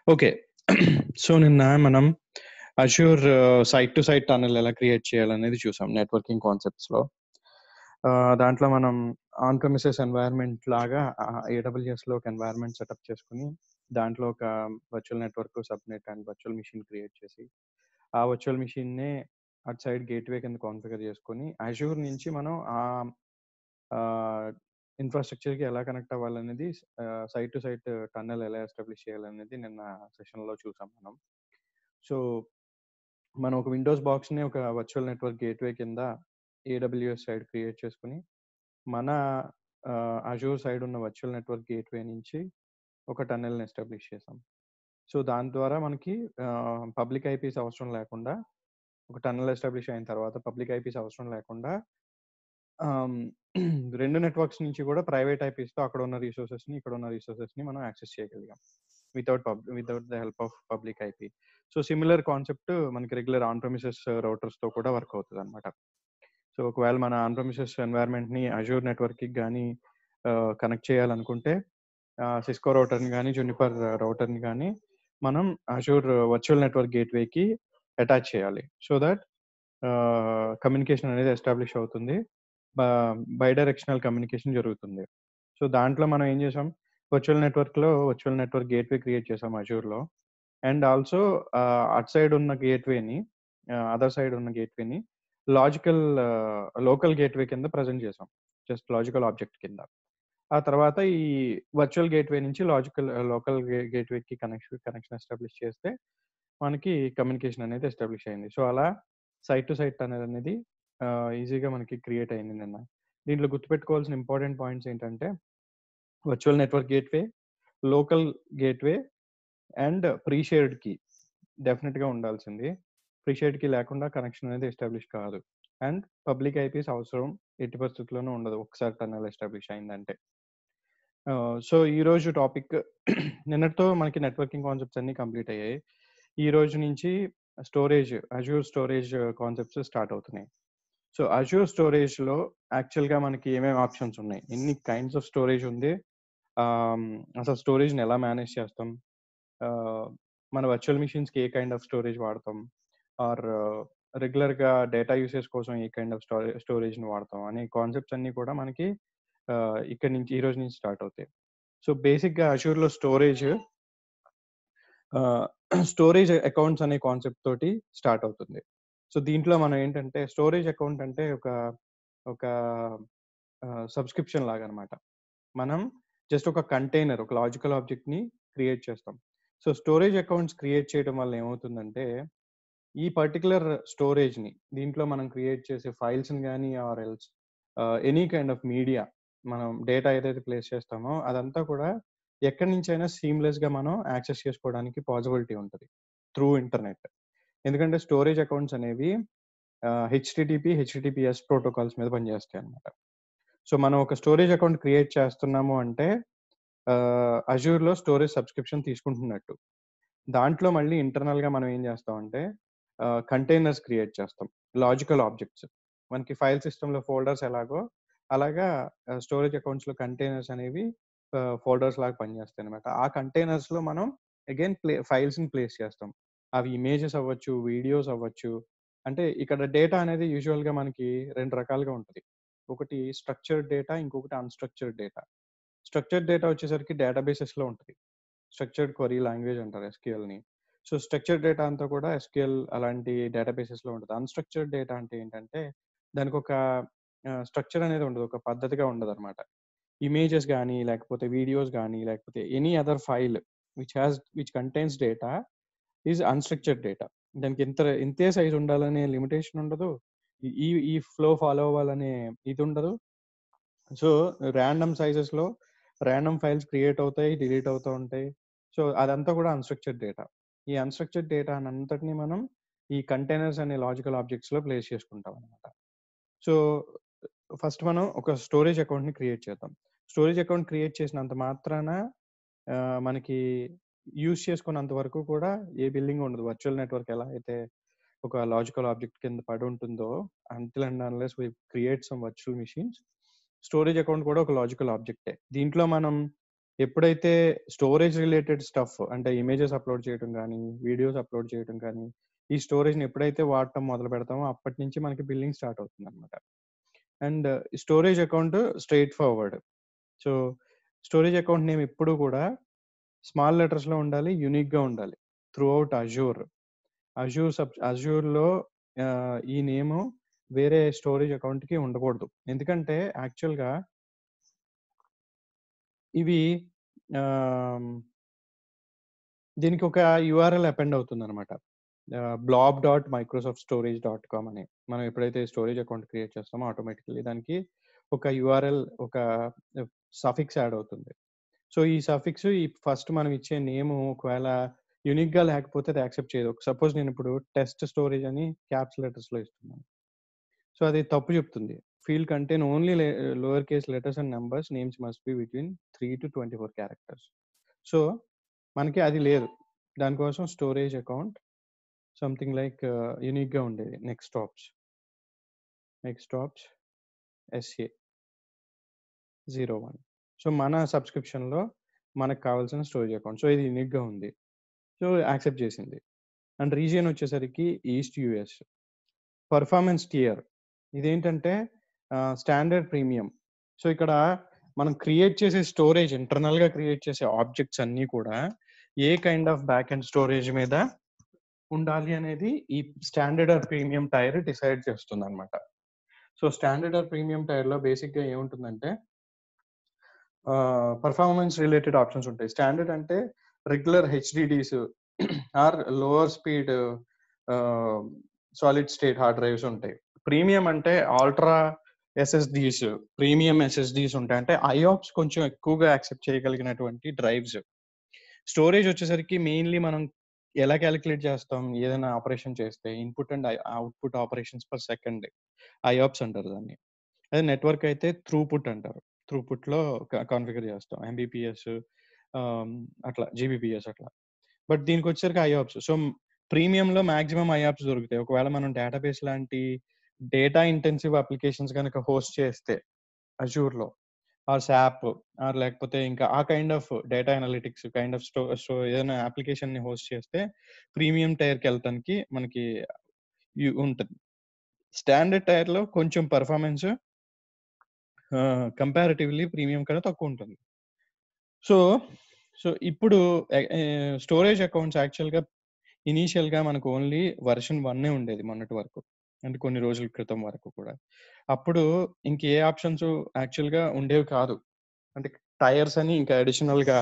Okay. So, నిన్న మనం Azure site to site tunnel ఎలా క్రియేట్ చేయాలనేది చూసాం నెట్వర్కింగ్ కాన్సెప్ట్స్‌లో. ఆహ్, దాంట్లో మనం ఆన్ ప్రెమిసెస్ ఎన్వైర్న్‌మెంట్ లాగా ఆహ్, ఏడబ్ల్యూఎస్‌లో ఒక ఎన్వైర్న్‌మెంట్ సెటప్ చేసుకొని, దాంట్లో ఒక virtual network, subnet and virtual machine create చేసి, ఆ వర్చువల్ మెషిన్‌నే అటు సైడ్ గేట్‌వే కింద కాన్ఫిగర్ చేసుకొని, అష్యూర్ నుంచి మనం ఆహ్, ఆహ్, ఇన్‌ఫ్రాస్ట్రక్చర్‌కి ఎలా కనెక్ట్ అవ్వాలనేది ah, site to site tunnel ఎలా ఎస్టాబ్లిష్ చేయాలనేది నిన్న సెషన్‌లో చూసాం మనం. సో, మనం ఒక విండోస్ బాక్స్‌ని ఒక వర్చువల్ నెట్వర్క్ గేట్‌వే కింద ఏడబ్ల్యూఎస్ సైడ్ క్రియేట్ చేసుకొని, మన ఆహ్, అష్యూర్ సైడ్ ఉన్న వర్చువల్ నెట్వర్క్ గేట్‌వే నుంచి ఒక టన్నెల్‌ని ఎస్టాబ్లిష్ చేసాం. సో, దాని ద్వారా మనకి ఆహ్, పబ్లిక్ ఐపీస్ అవసరం లేకుండా, ఒక టన్నెల్ ఎస్టాబ్లిష్ అయిన తర్వాత పబ్లిక్ ఐపీస్ అవసరం లేకుండా ఆహ్, 2 నెట్వర్క్స్ నుంచి కూడా ప్రైవేట్ ఐపీస్‌తో అక్కడ ఉన్న రిసోర్సెస్‌ని, ఇక్కడ ఉన్న రిసోర్సెస్‌ని మనం యాక్సెస్ చేయగలిగాం. Without pub without the help of public IP. So, similar concept మనకి రెగ్యులర్ ఆన్ ప్రెమిసెస్ రౌటర్స్‌తో కూడా వర్క్ అవుతదనమాట. సో, ఒకవేళ మన ఆన్ ప్రెమిసెస్ ఎన్వైర్న్‌మెంట్‌ని అష్యూర్ నెట్వర్క్‌కి గానీ ఆహ్, కనెక్ట్ చేయాలనుకుంటే ఆహ్, సిస్కో రౌటర్‌ని గానీ, జునిపర్ రౌటర్‌ని గానీ మనం అష్యూర్ వర్చువల్ నెట్వర్క్ గేట్‌వేకి అటాచ్ చేయాలి. సో థట్ ఆహ్, కమ్యూనికేషన్ అనేది ఎస్టాబ్లిష్ అవుతుంది. బ బై డైరెక్షనల్ కమ్యూనికేషన్ జరుగుతుంది. సో, దాంట్లో మనం ఏం చేసాం, వర్చువల్ నెట్వర్క్‌లో వర్చువల్ నెట్వర్క్ గేట్‌వే క్రియేట్ చేసాం అష్యూర్‌లో. అండ్ ఆల్సో ఆహ్, అటు సైడ్ ఉన్న గేట్‌వేని ఆహ్, అదర్ సైడ్ ఉన్న గేట్‌వేని లాజికల్ లోకల్ గేట్‌వే కింద ప్రెజెంట్ చేసాం. జస్ట్ లాజికల్ ఆబ్జెక్ట్ కింద. ఆ తర్వాత ఈ వర్చువల్ గేట్‌వే నుంచి లాజికల్ లోకల్ గే గేట్‌వేకి కనెక్షన్ కనెక్షన్ ఎస్టాబ్లిష్ చేస్తే, మనకి కమ్యూనికేషన్ అనేది ఎస్టాబ్లిష్ అయింది. సో, అలా సైట్ టు సైట్ టనెల్ అనేది ఆహ్, ఈజీగా మనకి క్రియేట్ అయింది నిన్న. దీంట్లో గుర్తుపెట్టుకోవాల్సిన ఇంపార్టెంట్ పాయింట్స్ ఏంటంటే, virtual network gateway, local gateway and pre shared key డెఫినిట్‌గా ఉండాల్సింది. ప్రీ షేర్డ్ కీ లేకుండా కనెక్షన్ అనేది ఎస్టాబ్లిష్ కాదు. అండ్ పబ్లిక్ ఐపీస్ అవసరం ఎట్టి పరిస్థితుల్లోనూ ఉండదు. ఒకసారి టనెల్ ఎస్టాబ్లిష్ అయిందంటే. ఆహ్, సో, ఈరోజు టాపిక్ నిన్నటితో మనకి నెట్వర్కింగ్ కాన్సెప్ట్స్ అన్నీ కంప్లీట్ అయ్యాయి. ఈ రోజు నుంచి storage Azure storage concepts start అవుతున్నాయి. సో, అష్యూర్ స్టోరేజ్‌లో యాక్చువల్‌గా మనకి ఏమేమి ఆప్షన్స్ ఉన్నాయి? ఎన్ని కైండ్స్ ఆఫ్ స్టోరేజ్ ఉంది? ఆహ్, అసలు స్టోరేజ్‌ని ఎలా మేనేజ్ చేస్తాం? ఆహ్, మన వర్చువల్ మెషిన్స్‌కి ఏ కైండ్ ఆఫ్ స్టోరేజ్ వాడతాం? ఆర్ రెగ్యులర్‌గా డేటా యూసేజ్ కోసం ఏ కైండ్ ఆఫ్ స్టోరే స్టోరేజ్‌ని వాడతాం? అనే కాన్సెప్ట్స్ అన్నీ కూడా మనకి ఆహ్, ఇక్కడి నుంచి ఈ రోజు నుంచి స్టార్ట్ అవుతాయి. సో, బేసిక్‌గా అష్యూర్‌లో స్టోరేజ్ ఆహ్, స్టోరేజ్ అకౌంట్స్ అనే కాన్సెప్ట్ తోటి స్టార్ట్ అవుతుంది. సో, దీంట్లో మనం ఏంటంటే స్టోరేజ్ అకౌంట్ అంటే ఒక ఒక ఆహ్, సబ్‌స్క్రిప్షన్ లాగనమాట. మనం జస్ట్ ఒక కంటైనర్, ఒక లాజికల్ ఆబ్జెక్ట్‌ని క్రియేట్ చేస్తాం. సో, స్టోరేజ్ అకౌంట్స్ క్రియేట్ చేయడం వల్ల ఏమవుతుందంటే, ఈ పర్టిక్యులర్ స్టోరేజ్‌ని దీంట్లో మనం క్రియేట్ చేసే ఫైల్స్‌ని గానీ or else ah, any kind of media మనం డేటా ఏదైతే ప్లేస్ చేస్తామో అదంతా కూడా ఎక్కడి నుంచైనా సీమ్‌లెస్‌గా మనం యాక్సెస్ చేసుకోవడానికి పాసిబిలిటీ ఉంటది. Through internet. ఎందుకంటే స్టోరేజ్ అకౌంట్స్ అనేవి ఆహ్, హెచ్‌టిటిపి, హెచ్‌టిటిపిఎస్ ప్రోటోకాల్స్ మీద పనిచేస్తాయన్నమాట. సో, మనం ఒక స్టోరేజ్ అకౌంట్ క్రియేట్ చేస్తున్నాము అంటే ఆహ్, అష్యూర్‌లో స్టోరేజ్ సబ్‌స్క్రిప్షన్ తీసుకుంటున్నట్టు. దాంట్లో మళ్ళీ ఇంటర్నల్‌గా మనం ఏం చేస్తామంటే ఆహ్, కంటైనర్స్ క్రియేట్ చేస్తాం. Logical objects. మనకి ఫైల్ సిస్టమ్‌లో ఫోల్డర్స్ ఎలాగో అలాగా ఆహ్, స్టోరేజ్ అకౌంట్స్‌లో కంటైనర్స్ అనేవి ఆహ్, ఫోల్డర్స్ లాగా పనిచేస్తాయన్నమాట. ఆ కంటైనర్స్‌లో మనం అగైన్ ప్లే ఫైల్స్‌ని ప్లేస్ చేస్తాం. అవి ఇమేజెస్ అవ్వచ్చు, వీడియోస్ అవ్వచ్చు. అంటే ఇక్కడ డేటా అనేది యూజువల్‌గా మనకి 2 రకాలుగా ఉంటది. ఒకటి స్ట్రక్చర్డ్ డేటా, ఇంకొకటి అన్‌స్ట్రక్చర్డ్ డేటా. స్ట్రక్చర్డ్ డేటా వచ్చేసరికి డేటాబేసెస్‌లో ఉంటది. స్ట్రక్చర్డ్ క్వెరీ లాంగ్వేజ్ అంటారు ఎస్‌క్యూఎల్‌ని. సో, స్ట్రక్చర్డ్ డేటా అంతా కూడా ఎస్‌క్యూఎల్ అలాంటి డేటాబేసెస్‌లో ఉంటది. అన్‌స్ట్రక్చర్డ్ డేటా అంటే ఏంటంటే, దానికొక ఆహ్, స్ట్రక్చర్ అనేది ఉండదు. ఒక పద్ధతిగా ఉండదనమాట. ఇమేజెస్ గానీ, లేకపోతే వీడియోస్ గానీ, లేకపోతే any other file which has which contains data is unstructured data. దానికి ఇంత ఇంతే సైజ్ ఉండాలనే లిమిటేషన్ ఉండదు. ఈ ఈ ఫ్లో ఫాలో అవ్వాలనే ఇది ఉండదు. సో, రాండమ్ సైజెస్‌లో రాండమ్ ఫైల్స్ క్రియేట్ అవుతాయి, డిలీట్ అవుతూ ఉంటాయి. సో, అదంతా కూడా అన్‌స్ట్రక్చర్డ్ డేటా. ఈ అన్‌స్ట్రక్చర్డ్ డేటానంతటిని మనం ఈ కంటైనర్స్ అనే లాజికల్ ఆబ్జెక్ట్స్‌లో ప్లేస్ చేసుకుంటామనమాట. సో, ఫస్ట్ మనం ఒక స్టోరేజ్ అకౌంట్‌ని క్రియేట్ చేద్దాం. స్టోరేజ్ అకౌంట్ క్రియేట్ చేసినంత మాత్రాన ఆహ్, మనకి యూజ్ చేసుకున్నంత వరకు కూడా ఏ బిల్లింగ్ ఉండదు. వర్చువల్ నెట్వర్క్ ఎలా అయితే ఒక లాజికల్ ఆబ్జెక్ట్ కింద పడి ఉంటుందో until and unless we create some virtual machines storage account కూడా ఒక లాజికల్ ఆబ్జెక్టే. దీంట్లో మనం ఎప్పుడైతే స్టోరేజ్ రిలేటెడ్ స్టఫ్ అంటే ఇమేజెస్ అప్లోడ్ చేయడం కానీ వీడియోస్ అప్లోడ్ చేయడం కానీ ఈ స్టోరేజ్ని ఎప్పుడైతే వాడటం మొదలు పెడతామో అప్పటి నుంచి మనకి బిల్లింగ్ స్టార్ట్ అవుతుంది అనమాట and storage account straightforward so storage account name ఎప్పుడు కూడా స్మాల్ లెటర్స్లో ఉండాలి యూనిక్గా ఉండాలి throughout Azure Azure sub అజూర్లో ఈ నేమ్ వేరే స్టోరేజ్ అకౌంట్కి ఉండకూడదు ఎందుకంటే యాక్చువల్గా ఇవి దీనికి ఒక యూఆర్ఎల్ అపెండ్ అవుతుంది అనమాట blob dot Microsoft storage dot com అని మనం ఎప్పుడైతే స్టోరేజ్ అకౌంట్ క్రియేట్ చేస్తామో ఆటోమేటికలీ దానికి ఒక యూఆర్ఎల్ ఒక సఫిక్స్ యాడ్ అవుతుంది సో ఈ సఫిక్స్ ఈ ఫస్ట్ మనం ఇచ్చే నేమ్ ఒకవేళ యూనిక్ గా లేకపోతే అది యాక్సెప్ట్ చేయదు సపోజ్ నేను ఇప్పుడు టెస్ట్ స్టోరేజ్ అని క్యాప్స్ లెటర్స్ లో ఇస్తున్నాను సో అది తప్పు చెప్తుంది field contain only lower case letters and numbers names must be between three to twenty four characters so మనకి అది లేదు దానికోసం స్టోరేజ్ అకౌంట్ సంథింగ్ లైక్ యూనిక్గా ఉండేది next ops next ops SA zero one so మన సబ్స్క్రిప్షన్లో మనకు కావాల్సిన స్టోరేజ్ అకౌంట్ సో ఇది యూనిక్గా ఉంది సో యాక్సెప్ట్ చేసింది అండ్ రీజియన్ వచ్చేసరికి ఈస్ట్ యుఎస్ పర్ఫార్మెన్స్ టియర్ ఇదేంటంటే స్టాండర్డ్ ప్రీమియం సో ఇక్కడ మనం క్రియేట్ చేసే స్టోరేజ్ ఇంటర్నల్గా క్రియేట్ చేసే ఆబ్జెక్ట్స్ అన్నీ కూడా ఏ kind of back end storage మీద ఉండాలి అనేది ఈ standard or premium tier decide చేస్తుంది అనమాట సో స్టాండర్డ్ ఆర్ ప్రీమియం టైర్లో బేసిక్గా ఏముంటుందంటే పర్ఫార్మెన్స్ రిలేటెడ్ ఆప్షన్స్ ఉంటాయి స్టాండర్డ్ అంటే regular HDDs or lower speed solid state hard drives ఉంటాయి ప్రీమియం అంటే ఆల్ట్రా ఎస్ఎస్డిస్ ప్రీమియం ఎస్ఎస్డిస్ ఉంటాయి అంటే ఐఆప్స్ కొంచెం ఎక్కువగా యాక్సెప్ట్ చేయగలిగినటువంటి డ్రైవ్స్ స్టోరేజ్ వచ్చేసరికి మెయిన్లీ మనం ఎలా క్యాలిక్యులేట్ చేస్తాం ఏదైనా ఆపరేషన్ చేస్తే input and output operations per second IOPS అంటారు దాన్ని అదే నెట్వర్క్ అయితే త్రూపుట్ అంటారు త్రూపుట్ లో కాన్ఫిగర్ చేస్తాం ఎంబీపీఎస్ అట్లా జీబీపీఎస్ అట్లా బట్ దీనికి వచ్చేసరికి ఐఆప్స్ సో ప్రీమియంలో మాక్సిమం ఐఆప్స్ దొరుకుతాయి ఒకవేళ మనం డేటాబేస్ లాంటి డేటా ఇంటెన్సివ్ అప్లికేషన్స్ కనుక హోస్ట్ చేస్తే అజూర్లో ఆర్ శాప్ ఆర్ లేకపోతే ఇంకా ఆ kind of data analytics kind of స్టో స్టో ఏదైనా అప్లికేషన్ ని హోస్ట్ చేస్తే ప్రీమియం టైర్కి వెళ్ళటానికి మనకి ఉంటుంది స్టాండర్డ్ టైర్లో కొంచెం పర్ఫార్మెన్స్ కంపారిటివ్లీ ప్రీమియం కన్నా తక్కువ ఉంటుంది సో సో ఇప్పుడు స్టోరేజ్ అకౌంట్స్ యాక్చువల్గా ఇనీషియల్గా మనకు ఓన్లీ వర్షన్ వన్నే ఉండేది మొన్నటి వరకు అంటే కొన్ని రోజుల క్రితం వరకు కూడా అప్పుడు ఇంకే ఆప్షన్స్ యాక్చువల్గా ఉండేవి కాదు అంటే టైర్స్ అని ఇంకా అడిషనల్గా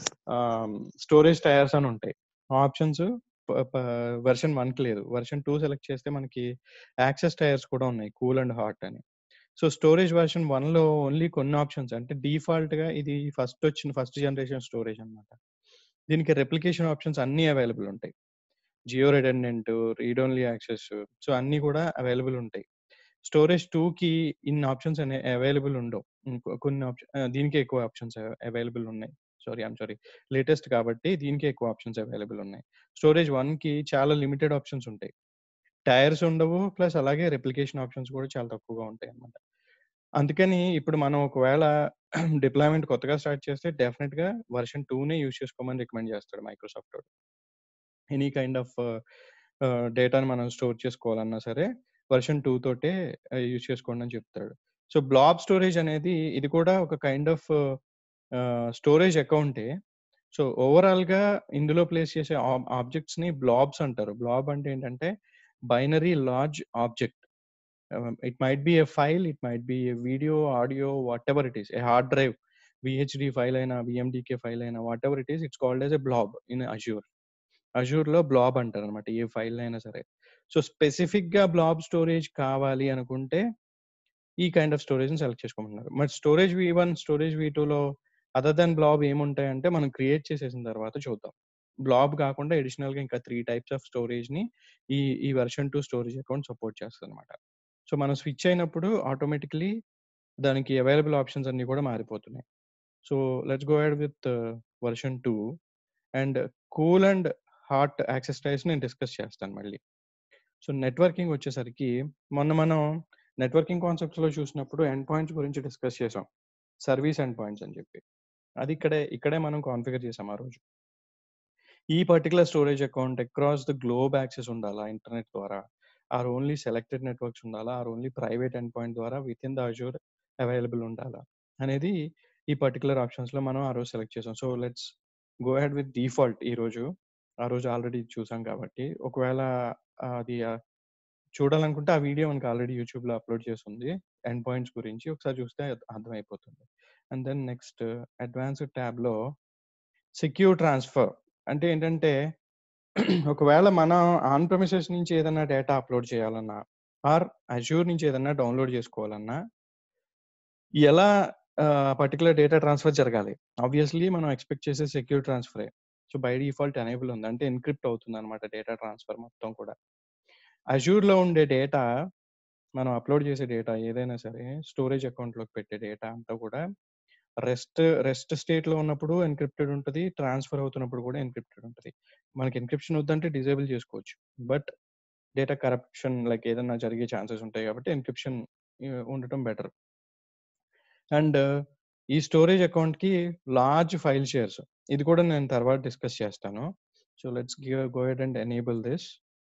స్టోరేజ్ టైర్స్ అని ఉంటాయి ఆప్షన్స్ వెర్షన్ వన్కి లేదు వెర్షన్ టూ సెలెక్ట్ చేస్తే మనకి యాక్సెస్ టైర్స్ కూడా ఉన్నాయి కూల్ అండ్ హాట్ అని సో స్టోరేజ్ వర్షన్ వన్లో ఓన్లీ కొన్ని ఆప్షన్స్ అంటే డిఫాల్ట్గా ఇది ఫస్ట్ వచ్చిన ఫస్ట్ జనరేషన్ స్టోరేజ్ అనమాట దీనికి రెప్లికేషన్ ఆప్షన్స్ అన్నీ అవైలబుల్ ఉంటాయి geo redundant read only access so అన్నీ కూడా అవైలబుల్ ఉంటాయి స్టోరేజ్ టూకి ఇన్ని ఆప్షన్స్ అనే అవైలబుల్ ఉండవు కొన్ని ఆప్షన్ దీనికి ఎక్కువ ఆప్షన్స్ అవైలబుల్ ఉన్నాయి సారీ ఐమ్ సారీ లేటెస్ట్ కాబట్టి దీనికి ఎక్కువ ఆప్షన్స్ అవైలబుల్ ఉన్నాయి స్టోరేజ్ వన్కి చాలా లిమిటెడ్ ఆప్షన్స్ ఉంటాయి టైర్స్ ఉండవు ప్లస్ అలాగే రెప్లికేషన్ ఆప్షన్స్ కూడా చాలా తక్కువగా ఉంటాయి అన్నమాట అందుకని ఇప్పుడు మనం ఒకవేళ డిప్లాయ్మెంట్ కొత్తగా స్టార్ట్ చేస్తే డెఫినెట్ గా వర్షన్ టూనే యూజ్ చేసుకోమని రికమెండ్ చేస్తాడు మైక్రోసాఫ్ట్ ఎనీ కైండ్ ఆఫ్ డేటాని మనం స్టోర్ చేసుకోవాలన్నా సరే వర్షన్ టూ తోటే యూజ్ చేసుకోండి అని చెప్తాడు సో బ్లాబ్ స్టోరేజ్ అనేది ఇది కూడా ఒక కైండ్ ఆఫ్ స్టోరేజ్ అకౌంటే సో ఓవరాల్ గా ఇందులో ప్లేస్ చేసే ఆబ్జెక్ట్స్ ని బ్లాబ్స్ అంటారు బ్లాబ్ అంటే ఏంటంటే binary large object it might be a file it might be a video audio whatever it is a hard drive VHD file అయినా విఎండికే ఫైల్ అయినా whatever it is it's called as a blob in Azure Azure లో blob అంటారు అనమాట ఏ file అయినా సరే so specific గా బ్లాబ్ స్టోరేజ్ కావాలి అనుకుంటే ఈ కైండ్ ఆఫ్ స్టోరేజ్ సెలెక్ట్ చేసుకోమన్నారు మరి స్టోరేజ్ వి వన్ స్టోరేజ్ వి లో అదర్ దెన్ బ్లాబ్ ఏముంటాయంటే మనం క్రియేట్ చేసేసిన తర్వాత చూద్దాం బ్లాబ్ కాకుండా అడిషనల్ గా ఇంకా త్రీ టైప్స్ ఆఫ్ స్టోరేజ్ ని ఈ ఈ version two storage account support చేస్తుంది అనమాట సో మనం స్విచ్ అయినప్పుడు ఆటోమేటిక్లీ దానికి అవైలబుల్ ఆప్షన్స్ అన్ని కూడా మారిపోతున్నాయి so let's go ahead with version two and cool and hot access types నేను డిస్కస్ చేస్తాను మళ్ళీ సో నెట్వర్కింగ్ వచ్చేసరికి మొన్న మనం నెట్వర్కింగ్ కాన్సెప్ట్స్ లో చూసినప్పుడు ఎండ్ పాయింట్స్ గురించి డిస్కస్ చేసాం సర్వీస్ ఎండ్ పాయింట్స్ అని చెప్పి అది ఇక్కడే ఇక్కడే మనం కాన్ఫిగర్ చేసాం ఆ రోజు ఈ particular storage account across the globe access ఉండాలా ఇంటర్నెట్ ద్వారా ఆర్ ఓన్లీ సెలెక్టెడ్ నెట్వర్క్స్ ఉండాలా or only private end point ద్వారా within the Azure available ఉండాలా అనేది ఈ పర్టికులర్ ఆప్షన్స్లో మనం ఆ రోజు సెలెక్ట్ చేసాం so let's go ahead with default ఈ రోజు ఆ రోజు ఆల్రెడీ చూసాం కాబట్టి ఒకవేళ అది చూడాలనుకుంటే ఆ వీడియో మనకి ఆల్రెడీ యూట్యూబ్లో అప్లోడ్ చేసి ఉంది ఎండ్ పాయింట్స్ గురించి ఒకసారి చూస్తే అర్థమైపోతుంది అండ్ దెన్ నెక్స్ట్ అడ్వాన్స్డ్ ట్యాబ్లో సెక్యూర్ ట్రాన్స్ఫర్ అంటే ఏంటంటే ఒకవేళ మనం ఆన్ ప్రమిసెస్ నుంచి ఏదైనా డేటా అప్లోడ్ చేయాలన్నా ఆర్ అజ్యూర్ నుంచి ఏదైనా డౌన్లోడ్ చేసుకోవాలన్నా ఎలా పర్టికులర్ డేటా ట్రాన్స్ఫర్ జరగాలి ఆబ్వియస్లీ మనం ఎక్స్పెక్ట్ చేసే సెక్యూర్ ట్రాన్స్ఫరే సో బై డిఫాల్ట్ ఎనేబుల్ ఉంది అంటే ఎన్క్రిప్ట్ అవుతుంది అనమాట డేటా ట్రాన్స్ఫర్ మొత్తం కూడా అజ్యూర్లో ఉండే డేటా మనం అప్లోడ్ చేసే డేటా ఏదైనా సరే స్టోరేజ్ అకౌంట్లోకి పెట్టే డేటా అంతా కూడా రెస్ట్ రెస్ట్ స్టేట్లో ఉన్నప్పుడు ఎన్క్రిప్టెడ్ ఉంటుంది ట్రాన్స్ఫర్ అవుతున్నప్పుడు కూడా ఎన్క్రిప్టెడ్ ఉంటుంది మనకి ఎన్క్రిప్షన్ వద్దంటే డిజేబుల్ చేసుకోవచ్చు బట్ డేటా కరప్షన్ లైక్ ఏదైనా జరిగే ఛాన్సెస్ ఉంటాయి కాబట్టి ఎన్క్రిప్షన్ ఉండటం బెటర్ అండ్ ఈ స్టోరేజ్ అకౌంట్కి లార్జ్ ఫైల్ షేర్స్ ఇది కూడా నేను తర్వాత డిస్కస్ చేస్తాను so let's give go ahead and enable this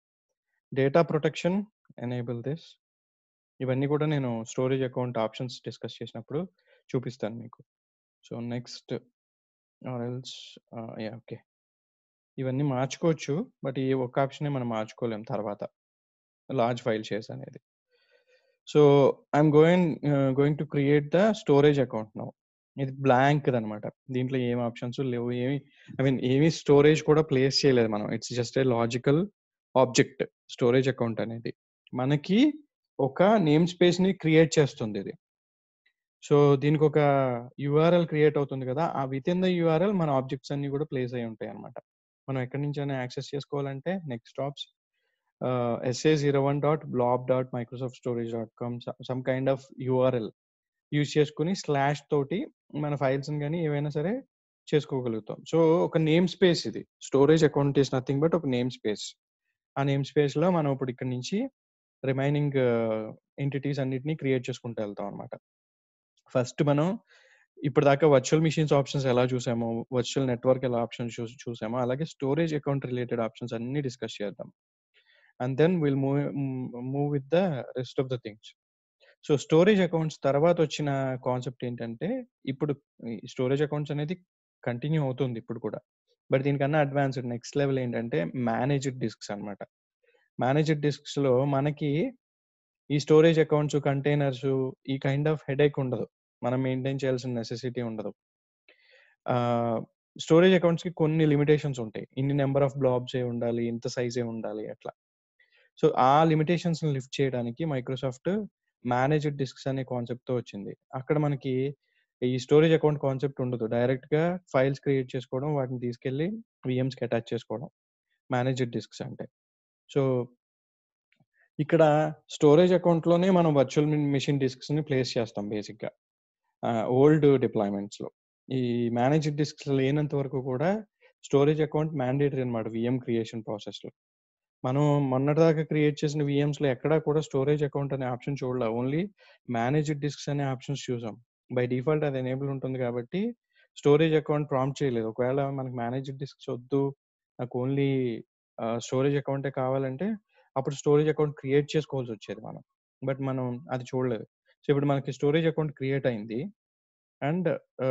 data protection enable this ఇవన్నీ కూడా నేను స్టోరేజ్ అకౌంట్ ఆప్షన్స్ డిస్కస్ చేసినప్పుడు చూపిస్తాను మీకు so next or else yeah okay ఇవన్నీ మార్చుకోవచ్చు బట్ ఈ ఒక్క ఆప్షనే మనం మార్చుకోలేం తర్వాత లార్జ్ ఫైల్ షేర్స్ అనేది so I'm going going to create the storage account now ఇది బ్లాంక్ అనమాట దీంట్లో ఏం ఆప్షన్స్ లేవు ఏమి ఐ మీన్ ఏమి స్టోరేజ్ కూడా ప్లేస్ చేయలేదు మనం it's just a logical object storage account అనేది మనకి ఒక నేమ్ స్పేస్ ని క్రియేట్ చేస్తుంది ఇది సో దీనికి ఒక యుఆర్ఎల్ క్రియేట్ అవుతుంది కదా ఆ విత్ ఇన్ ద యుఆర్ఎల్ మన ఆబ్జెక్ట్స్ అన్ని కూడా ప్లేస్ అయి ఉంటాయి అనమాట మనం ఎక్కడి నుంచి అయినా యాక్సెస్ చేసుకోవాలంటే next ops SA zero one dot blob dot Microsoft storage dot com some kind of URL use చేసుకుని స్లాష్ తోటి మన ఫైల్స్ కానీ ఏవైనా సరే చేసుకోగలుగుతాం సో ఒక నేమ్ స్పేస్ ఇది storage account is nothing but ఒక నేమ్ స్పేస్ ఆ నేమ్ స్పేస్ లో మనం ఇప్పుడు ఇక్కడ నుంచి రిమైనింగ్ ఎంటిటీస్ అన్నిటిని క్రియేట్ చేసుకుంటూ వెళ్తాం అనమాట ఫస్ట్ మనం ఇప్పుడు దాకా వర్చువల్ మిషన్స్ ఆప్షన్స్ ఎలా చూసామో వర్చువల్ నెట్వర్క్ ఎలా ఆప్షన్స్ చూ చూసామో అలాగే స్టోరేజ్ అకౌంట్ రిలేటెడ్ ఆప్షన్స్ అన్ని డిస్కస్ చేద్దాం and then will move move with the rest of the things so storage accounts తర్వాత వచ్చిన కాన్సెప్ట్ ఏంటంటే ఇప్పుడు స్టోరేజ్ అకౌంట్స్ అనేది కంటిన్యూ అవుతుంది ఇప్పుడు కూడా బట్ దీనికన్నా అడ్వాన్స్డ్ నెక్స్ట్ లెవెల్ ఏంటంటే మేనేజ్డ్ డిస్క్స్ అనమాట మేనేజ్డ్ డిస్క్స్ లో మనకి ఈ స్టోరేజ్ అకౌంట్స్ కంటైనర్స్ ఈ కైండ్ ఆఫ్ హెడేక్ ఉండదు మనం మెయింటైన్ చేయాల్సిన నెసెసిటీ ఉండదు స్టోరేజ్ అకౌంట్స్ కి కొన్ని లిమిటేషన్స్ ఉంటాయి ఇన్ని నెంబర్ ఆఫ్ బ్లాబ్స్ ఏ ఉండాలి ఇంత సైజే ఉండాలి అట్లా సో ఆ లిమిటేషన్స్ లిఫ్ట్ చేయడానికి మైక్రోసాఫ్ట్ మేనేజ్డ్ డిస్క్స్ అనే కాన్సెప్ట్ తో వచ్చింది అక్కడ మనకి ఈ స్టోరేజ్ అకౌంట్ కాన్సెప్ట్ ఉండదు డైరెక్ట్ గా ఫైల్స్ క్రియేట్ చేసుకోవడం వాటిని తీసుకెళ్లి విఎమ్స్ కి అటాచ్ చేసుకోవడం మేనేజ్డ్ డిస్క్స్ అంటే సో ఇక్కడ స్టోరేజ్ అకౌంట్ లోనే మనం వర్చువల్ మిషన్ డిస్క్స్ ని ప్లేస్ చేస్తాం బేసిక్ గా ఓల్డ్ డిప్లాయ్మెంట్స్ లో ఈ మేనేజ్డ్ డిస్క్స్ లేనంత వరకు కూడా స్టోరేజ్ అకౌంట్ మ్యాండేటరీ అనమాట విఎం క్రియేషన్ ప్రాసెస్ లో మనం మొన్నటిదాకా క్రియేట్ చేసిన విఎమ్స్ లో ఎక్కడా కూడా స్టోరేజ్ అకౌంట్ అనే ఆప్షన్ చూడలే ఓన్లీ మేనేజ్డ్ డిస్క్స్ అనే ఆప్షన్స్ చూసాం బై డిఫాల్ట్ అది ఎనేబుల్ ఉంటుంది కాబట్టి స్టోరేజ్ అకౌంట్ ప్రాంప్ట్ చేయలేదు ఒకవేళ మనకు మేనేజ్డ్ డిస్క్స్ వద్దు నాకు ఓన్లీ స్టోరేజ్ అకౌంటే కావాలంటే అప్పుడు స్టోరేజ్ అకౌంట్ క్రియేట్ చేసుకోవాల్సి వచ్చేది మనం బట్ మనం అది చూడలేదు సో ఇప్పుడు మనకి స్టోరేజ్ అకౌంట్ క్రియేట్ అయింది అండ్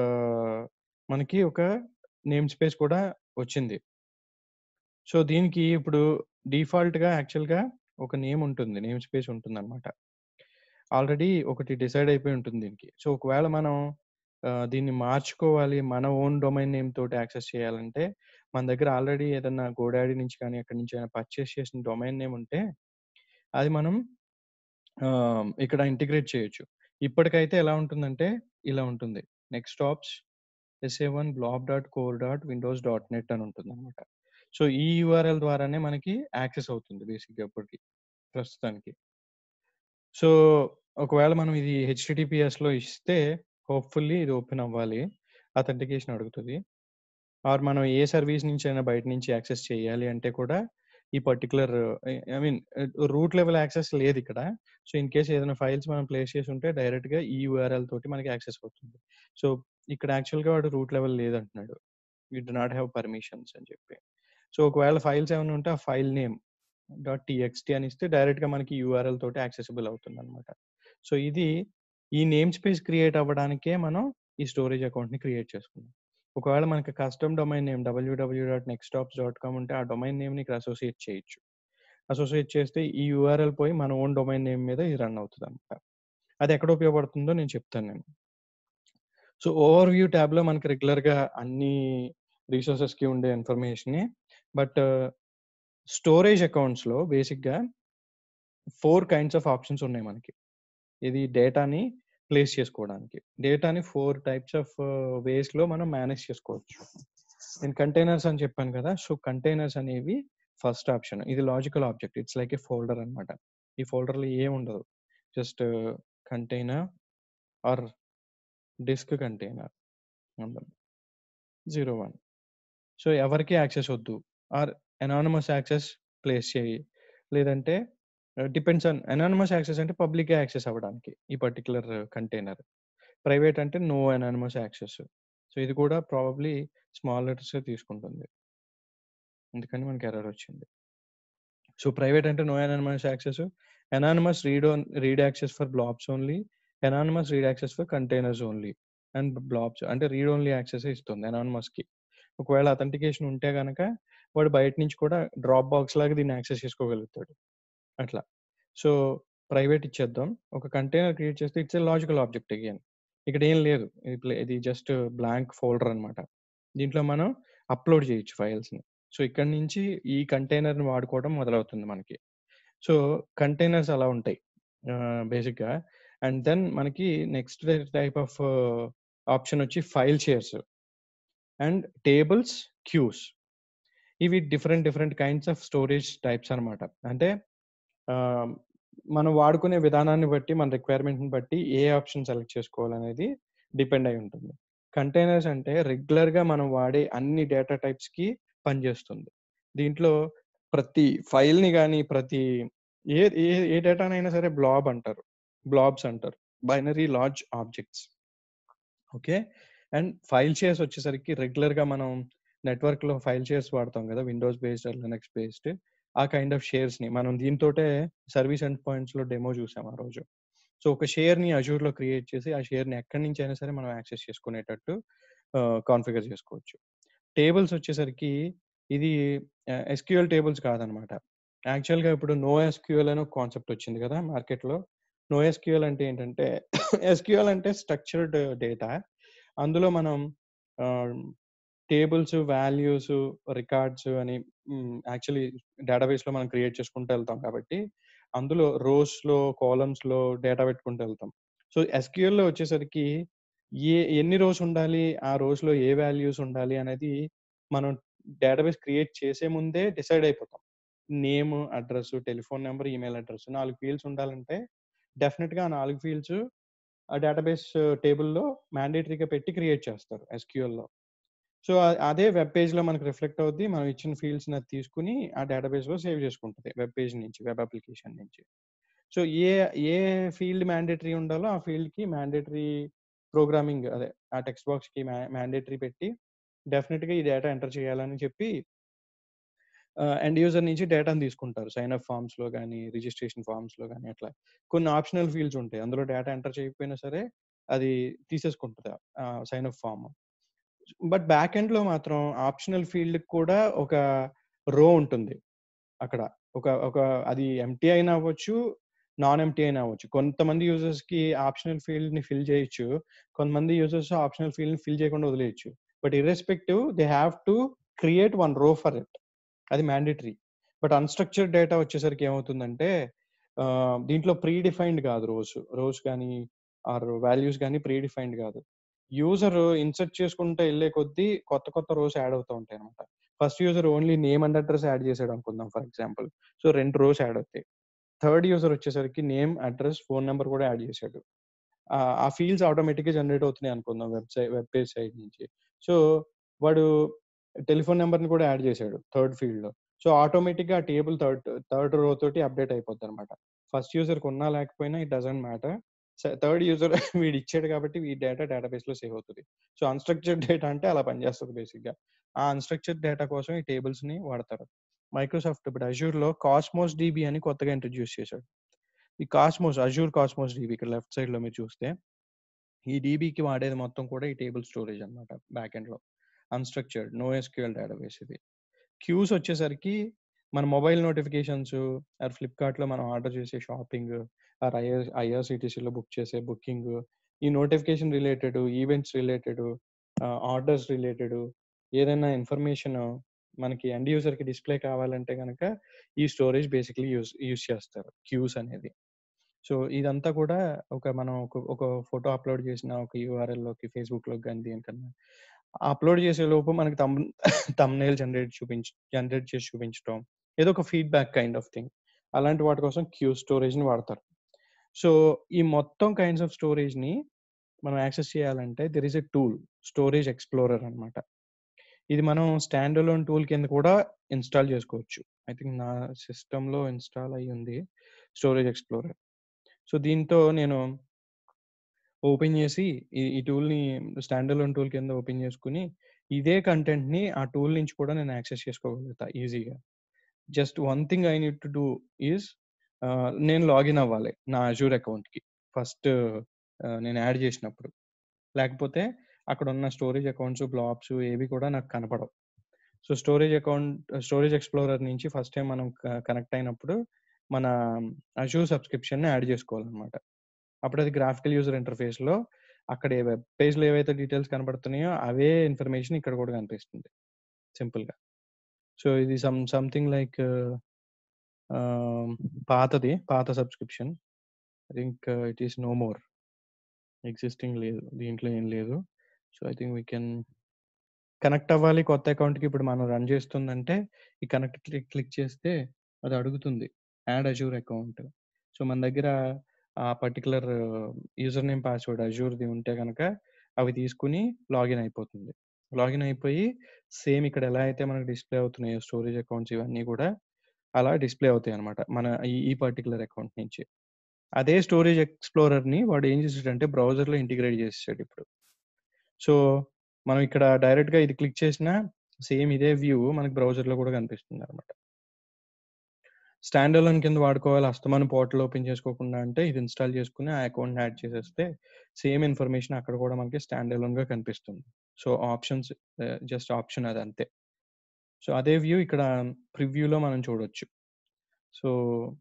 మనకి ఒక నేమ్ స్పేస్ కూడా వచ్చింది సో దీనికి ఇప్పుడు డిఫాల్ట్ గా యాక్చువల్ గా ఒక నేమ్ ఉంటుంది నేమ్ స్పేస్ ఉంటుంది అనమాట ఆల్రెడీ ఒకటి డిసైడ్ అయిపోయి ఉంటుంది దీనికి సో ఒకవేళ మనం దీన్ని మార్చుకోవాలి మన ఓన్ డొమైన్ నేమ్ తోటి యాక్సెస్ చేయాలంటే మన దగ్గర ఆల్రెడీ ఏదన్నా గోడాడి నుంచి కానీ ఎక్కడి నుంచి అయినా పర్చేస్ చేసిన డొమైన్ నేమ్ ఉంటే అది మనం ఇక్కడ ఇంటిగ్రేట్ చేయొచ్చు ఇప్పటికైతే ఎలా ఉంటుందంటే ఇలా ఉంటుంది next ops SA one blob dot core dot windows dot net అని ఉంటుంది అనమాట సో ఈ యూఆర్ఎల్ ద్వారానే మనకి యాక్సెస్ అవుతుంది బేసిక్గా ఇప్పటికి ప్రస్తుతానికి సో ఒకవేళ మనం ఇది హెచ్టిటిపిఎస్ లో ఇస్తే హోప్ఫుల్లీ ఇది ఓపెన్ అవ్వాలి అథెంటికేషన్ అడుగుతుంది ఆర్ మనం ఏ సర్వీస్ నుంచి అయినా బయట నుంచి యాక్సెస్ చేయాలి అంటే కూడా ఈ particular I mean root level access లేదు ఇక్కడ సో ఇన్ కేస్ ఏదైనా ఫైల్స్ మనం ప్లేస్ చేసి ఉంటే డైరెక్ట్ గా ఈ యూఆర్ఎల్ తోటి మనకి యాక్సెస్ అవుతుంది సో ఇక్కడ యాక్చువల్‌గా వాడు రూట్ లెవెల్ లేదంటున్నాడు. You do not have permissions అని చెప్పి. సో, ఒకవేళ ఫైల్స్ ఏమైనా ఉంటే ఆ ఫైల్ నేమ్ డాట్ టీఎక్స్టీ అని ఇస్తే డైరెక్ట్‌గా మనకి యూఆర్ఎల్ తోటి యాక్సెసిబుల్ అవుతుందన్నమాట. సో, ఇది ఈ నేమ్ స్పేస్ క్రియేట్ అవ్వడానికే మనం ఈ స్టోరేజ్ అకౌంట్‌ని క్రియేట్ చేసుకున్నాం. ఒకవేళ మనకి కస్టమ్ డొమైన్ నేమ్ www.nexttops.com ఉంటే ఆ డొమైన్ నేమ్‌ని ఇక్కడ అసోసియేట్ చేయొచ్చు. అసోసియేట్ చేస్తే ఈ యూఆర్ఎల్ పోయి మన ఓన్ డొమైన్ నేమ్ మీద ఇది రన్ అవుతదన్నమాట. అది ఎక్కడ ఉపయోగపడుతుందో నేను చెప్తాను నేను. సో, ఓవర్‌వ్యూ ట్యాబ్‌లో మనకి రెగ్యులర్‌గా అన్ని రిసోర్సెస్‌కి ఉండే ఇన్ఫర్మేషనే. బట్ స్టోరేజ్ అకౌంట్స్‌లో బేసిక్‌గా 4 కైండ్స్ ఆఫ్ ఆప్షన్స్ ఉన్నాయి మనకి. ఇది డేటాని ప్లేస్ చేసుకోవడానికి. డేటాని 4 టైప్స్ ఆఫ్ వేస్‌లో మనం మేనేజ్ చేసుకోవచ్చు. నేను కంటైనర్స్ అని చెప్పాను కదా! సో, కంటైనర్స్ అనేవి ఫస్ట్ ఆప్షన్. ఇది logical object. It's like a folder అన్నమాట. ఈ ఫోల్డర్‌లో ఏముండదు. Just container or disk container ఉంటుంది. 01 సో, ఎవరికీ యాక్సెస్ వద్దు. ఆర్ అనానిమస్ యాక్సెస్ ప్లేస్ చేయి. లేదంటే డిపెండ్స్ ఆన్ అనానిమస్ యాక్సెస్ అంటే పబ్లిక్‌గా యాక్సెస్ అవ్వడానికి ఈ పర్టిక్యులర్ కంటైనర్. ప్రైవేట్ అంటే నో అనానిమస్ యాక్సెస్. సో, ఇది కూడా ప్రాబబ్లీ స్మాల్ లెటర్సే తీసుకుంటుంది. అందుకని మనకి ఎర్రర్ వచ్చింది. సో, ప్రైవేట్ అంటే no anonymous access. Anonymous read own read access for blobs only. Anonymous read access for containers only. And blobs అంటే read only యాక్సెసే ఇస్తుంది అనానిమస్‌కి. ఒకవేళ అథెంటికేషన్ ఉంటే గనక వాడు బయట నుంచి కూడా డ్రాప్ బాక్స్ లాగా దీన్ని యాక్సెస్ చేసుకోగలుగుతాడు. అట్లా. సో, ప్రైవేట్ ఇచ్చేద్దాం. ఒక కంటైనర్ క్రియేట్ చేస్తే it's a logical object again. ఇక్కడ ఏం లేదు. ఇది ప్లే ఇది జస్ట్ బ్లాంక్ ఫోల్డర్ అన్నమాట. దీంట్లో మనం అప్‌లోడ్ చేయొచ్చు ఫైల్స్‌ని. సో, ఇక్కడి నుంచి ఈ కంటైనర్‌ని వాడుకోవడం మొదలవుతుంది మనకి. సో, కంటైనర్స్ అలా ఉంటాయి. ఆహ్, బేసిక్‌గా. అండ్ దెన్ మనకి నెక్స్ట్ టైప్ ఆఫ్ ఆప్షన్ వచ్చి file shares. And tables, queues. ఇవి different different kinds of storage types అన్నమాట. అంటే ఆహ్, మనం వాడుకునే విధానాన్ని బట్టి మన రిక్వైర్మెంట్‌ని బట్టి ఏ ఆప్షన్ సెలెక్ట్ చేసుకోవాలనేది డిపెండ్ అయి ఉంటుంది. కంటైనర్స్ అంటే రెగ్యులర్‌గా మనం వాడే అన్ని డేటా టైప్స్‌కి పనిచేస్తుంది. దీంట్లో ప్రతి ఫైల్‌ని గాని, ప్రతి ఏ ఏ ఏ డేటానైనా సరే బ్లాబ్ అంటారు. బ్లాబ్స్ అంటారు. Binary large objects. Okay. And file shares వచ్చేసరికి రెగ్యులర్‌గా మనం నెట్వర్క్‌లో ఫైల్ షేర్స్ వాడతాం కదా! Windows based or Linux based. ఆ కైండ్ ఆఫ్ షేర్స్‌ని మనం దీనితోటే సర్వీస్ ఎండ్ పాయింట్స్‌లో డెమో చూసాం ఆ రోజు. సో, ఒక షేర్‌ని అజూర్‌లో క్రియేట్ చేసి ఆ షేర్‌ని ఎక్కడి నుంచైనా సరే మనం యాక్సెస్ చేసుకునేటట్టు ఆహ్, కాన్ఫిగర్ చేసుకోవచ్చు. టేబుల్స్ వచ్చేసరికి ఇది ఆహ్, ఎస్‌క్యూఎల్ టేబుల్స్ కాదన్నమాట. యాక్చువల్‌గా ఇప్పుడు నోఎస్‌క్యూఎల్ అని ఒక కాన్సెప్ట్ వచ్చింది కదా! మార్కెట్‌లో. నోఎస్‌క్యూఎల్ అంటే ఏంటంటే ఎస్‌క్యూఎల్ అంటే స్ట్రక్చర్డ్ డేటా. అందులో మనం ఆహ్, టేబుల్స్, వాల్యూస్, రికార్డ్స్ అని హ్మ్, యాక్చువల్లీ డేటాబేస్‌లో మనం క్రియేట్ చేసుకుంటూ వెళ్తాం కాబట్టి, అందులో రోస్‌లో, కాలమ్స్‌లో డేటా పెట్టుకుంటూ వెళ్తాం. సో, ఎస్‌క్యూఎల్‌లో వచ్చేసరికి ఏ ఎన్ని రోస్ ఉండాలి? ఆ రోస్‌లో ఏ వాల్యూస్ ఉండాలి? అనేది మనం డేటాబేస్ క్రియేట్ చేసే ముందే డిసైడ్ అయిపోతాం. Name, address, telephone number, email address 4 fields ఉండాలంటే డెఫినిట్‌గా ఆ 4 ఫీల్డ్స్ ఆ డేటాబేస్ టేబుల్‌లో మ్యాండేటరీగా పెట్టి క్రియేట్ చేస్తారు ఎస్‌క్యూఎల్‌లో. సో, అదే వెబ్ పేజ్‌లో మనకు రిఫ్లెక్ట్ అవుద్ది. మనం ఇచ్చిన ఫీల్డ్స్‌ని అది తీసుకొని ఆ డేటాబేస్‌లో సేవ్ చేసుకుంటది. వెబ్ పేజ్ నుంచి, వెబ్ అప్లికేషన్ నుంచి. సో, ఏ ఏ ఫీల్డ్ మ్యాండేటరీ ఉండాలో ఆ ఫీల్డ్‌కి మ్యాండేటరీ ప్రోగ్రామింగ్ అదే ఆ టెక్స్ట్ బాక్స్‌కి మ్యా మ్యాండేటరీ పెట్టి డెఫినిట్‌గా ఈ డేటా ఎంటర్ చేయాలని చెప్పి ఆహ్, ఎండ్ యూజర్ నుంచి డేటాను తీసుకుంటారు. సైన్ అప్ ఫార్మ్స్‌లో గాని, రిజిస్ట్రేషన్ ఫార్మ్స్‌లో గాని అట్లా. కొన్ని ఆప్షనల్ ఫీల్డ్స్ ఉంటాయి. అందులో డేటా ఎంటర్ చేయకపోయినా సరే అది తీసేసుకుంటది ah, sign up form. But back ఎండ్‌లో మాత్రం ఆప్షనల్ ఫీల్డ్‌కి కూడా ఒక రో ఉంటుంది. అక్కడ ఒక ఒక అది ఎంప్టీ అయినా అవ్వచ్చు, నాన్ ఎంప్టీ అయినా అవ్వచ్చు. కొంతమంది యూజర్స్‌కి ఆప్షనల్ ఫీల్డ్‌ని ఫిల్ చేయొచ్చు. కొంతమంది యూజర్స్ ఆప్షనల్ ఫీల్డ్‌ని ఫిల్ చేయకుండా వదిలేయొచ్చు. But irrespective they have to create one row for it. అది మ్యాండేటరీ. బట్ అన్‌స్ట్రక్చర్డ్ డేటా వచ్చేసరికి ఏమవుతుందంటే ఆహ్, దీంట్లో ప్రీ డిఫైన్డ్ కాదు రోస్. రోస్ గాని ఆర్ వాల్యూస్ గాని ప్రీ డిఫైన్డ్ కాదు. యూజర్ ఇన్సర్ట్ చేసుకుంటూ ఎళ్ళే కొద్దీ కొత్త కొత్త రోస్ యాడ్ అవుతా ఉంటాయన్నమాట. First user only name and address add చేసాడు అనుకుందాం for example. So, 2 rows add అవుతాయి. థర్డ్ యూజర్ వచ్చేసరికి నేమ్, అడ్రెస్, ఫోన్ నంబర్ కూడా యాడ్ చేసాడు. ఆహ్, ఆ ఫీల్డ్స్ ఆటోమేటిక్‌గా జనరేట్ అవుతున్నాయి అనుకుందాం వెబ్‌సై వెబ్ పేజ్ సైడ్ నుంచి. సో, వాడు టెలిఫోన్ నంబర్‌ని కూడా యాడ్ చేసాడు థర్డ్ ఫీల్డ్‌లో. సో, ఆటోమేటిక్‌గా ఆ టేబుల్ థర్డ్ థర్డ్ రో తోటి అప్‌డేట్ అయిపోద్దన్నమాట. ఫస్ట్ యూజర్‌కి ఉన్నా లేకపోయినా it doesn't matter. Third user వీడు ఇచ్చాడు కాబట్టి ఈ డేటా డేటాబేస్లో సేవ్ అవుతుంది సో అన్స్ట్రక్చర్డ్ డేటా అంటే అలా పనిచేస్తుంది బేసిక్గా ఆ అన్స్ట్రక్చర్డ్ డేటా కోసం ఈ టేబుల్స్ని వాడతారు మైక్రోసాఫ్ట్ ఇప్పుడు అజూర్లో కాస్మోస్ డీబీ అని కొత్తగా ఇంట్రడ్యూస్ చేశాడు ఈ కాస్మోస్ అజూర్ కాస్మోస్ డీబీ ఇక్కడ లెఫ్ట్ సైడ్లో మీరు చూస్తే ఈ డీబీకి వాడేది మొత్తం కూడా ఈ టేబుల్ స్టోరేజ్ అనమాట బ్యాక్ ఎండ్లో అన్స్ట్రక్చర్డ్ నో ఎస్క్యూఎల్ డేటాబేస్ ఇది క్యూస్ వచ్చేసరికి మన మొబైల్ నోటిఫికేషన్స్ ఆర్ ఫ్లిప్కార్ట్లో మనం ఆర్డర్ చేసే షాపింగ్ ఆర్ ఐఆర్ ఐఆర్సిటీసీలో బుక్ చేసే బుకింగ్ ఈ notification related events related orders related ఏదైనా ఇన్ఫర్మేషన్ మనకి ఎండ్ యూజర్కి డిస్ప్లే కావాలంటే కనుక ఈ స్టోరేజ్ బేసిక్లీ యూస్ యూస్ చేస్తారు క్యూస్ అనేది సో ఇదంతా కూడా ఒక మనం ఒక ఒక ఫోటో అప్లోడ్ చేసిన ఒక యూఆర్ఎల్లోకి ఫేస్బుక్లోకి కానీ దేనికన్నా అప్లోడ్ చేసే లోపు మనకి తమ్ తమ్నేల్ జనరేట్ చూపించ జనరేట్ చేసి చూపించడం ఏదో ఒక ఫీడ్బ్యాక్ కైండ్ ఆఫ్ థింగ్ అలాంటి వాటి కోసం క్యూ స్టోరేజ్ని వాడతారు సో ఈ మొత్తం కైండ్స్ ఆఫ్ స్టోరేజ్ని మనం యాక్సెస్ చేయాలంటే there is a tool storage explorer అనమాట ఇది మనం స్టాండ్ అలోన్ టూల్ కింద కూడా ఇన్స్టాల్ చేసుకోవచ్చు ఐ థింక్ నా సిస్టంలో ఇన్స్టాల్ అయ్యి ఉంది స్టోరేజ్ ఎక్స్ప్లోరర్ సో దీంతో నేను ఓపెన్ చేసి ఈ ఈ టూల్ని స్టాండ్ అలోన్ టూల్ కింద ఓపెన్ చేసుకుని ఇదే కంటెంట్ని ఆ టూల్ నుంచి కూడా నేను యాక్సెస్ చేసుకోగలుగుతా ఈజీగా just one thing I need to do is నేను లాగిన్ అవ్వాలి నా అజూర్ అకౌంట్కి ఫస్ట్ నేను యాడ్ చేసినప్పుడు లేకపోతే అక్కడ ఉన్న స్టోరేజ్ అకౌంట్స్ బ్లాబ్స్ ఏవి కూడా నాకు కనపడవు so storage account storage explorer నుంచి ఫస్ట్ టైం మనం కనెక్ట్ అయినప్పుడు మన అజూర్ సబ్స్క్రిప్షన్ని యాడ్ చేసుకోవాలన్నమాట అప్పుడు అది గ్రాఫికల్ యూజర్ ఇంటర్ఫేస్లో అక్కడ ఏ వెబ్ పేజ్లో ఏవైతే డీటెయిల్స్ కనబడుతున్నాయో అవే ఇన్ఫర్మేషన్ ఇక్కడ కూడా కనిపిస్తుంది సింపుల్గా సో ఇది సమ్ సంథింగ్ లైక్ పాతది పాత subscription I think it is no more existing లేదు దీంట్లో ఏం లేదు so I think we can connect అవ్వాలి కొత్త అకౌంట్కి ఇప్పుడు మనం రన్ చేస్తుందంటే ఈ కనెక్ట్ క్లిక్ క్లిక్ చేస్తే అది అడుగుతుంది యాడ్ అజూర్ అకౌంట్ సో మన దగ్గర ఆ పర్టికులర్ యూజర్ నేమ్ పాస్వర్డ్ అజూర్ది ఉంటే కనుక అవి తీసుకుని లాగిన్ అయిపోతుంది లాగిన్ అయిపోయి సేమ్ ఇక్కడ ఎలా అయితే మనకు డిస్ప్లే అవుతున్నాయో స్టోరేజ్ అకౌంట్స్ ఇవన్నీ కూడా అలా డిస్ప్లే అవుతాయి అనమాట మన ఈ ఈ పర్టికులర్ అకౌంట్ నుంచి అదే స్టోరేజ్ ఎక్స్ప్లోరర్ని వాడు ఏం చేసాడంటే బ్రౌజర్లో ఇంటిగ్రేట్ చేసాడు ఇప్పుడు సో మనం ఇక్కడ డైరెక్ట్గా ఇది క్లిక్ చేసినా సేమ్ ఇదే వ్యూ మనకి బ్రౌజర్లో కూడా కనిపిస్తుంది అనమాట స్టాండ్ అలోన్ కింద వాడుకోవాలి అస్తమాను పోర్టల్ ఓపెన్ చేసుకోకుండా అంటే ఇది ఇన్స్టాల్ చేసుకుని ఆ అకౌంట్ యాడ్ చేసేస్తే సేమ్ ఇన్ఫర్మేషన్ అక్కడ కూడా మనకి స్టాండ్ అలోన్గా కనిపిస్తుంది సో ఆప్షన్స్ జస్ట్ ఆప్షన్ అది అంతే సో అదే వ్యూ ఇక్కడ ప్రివ్యూలో మనం చూడొచ్చు సో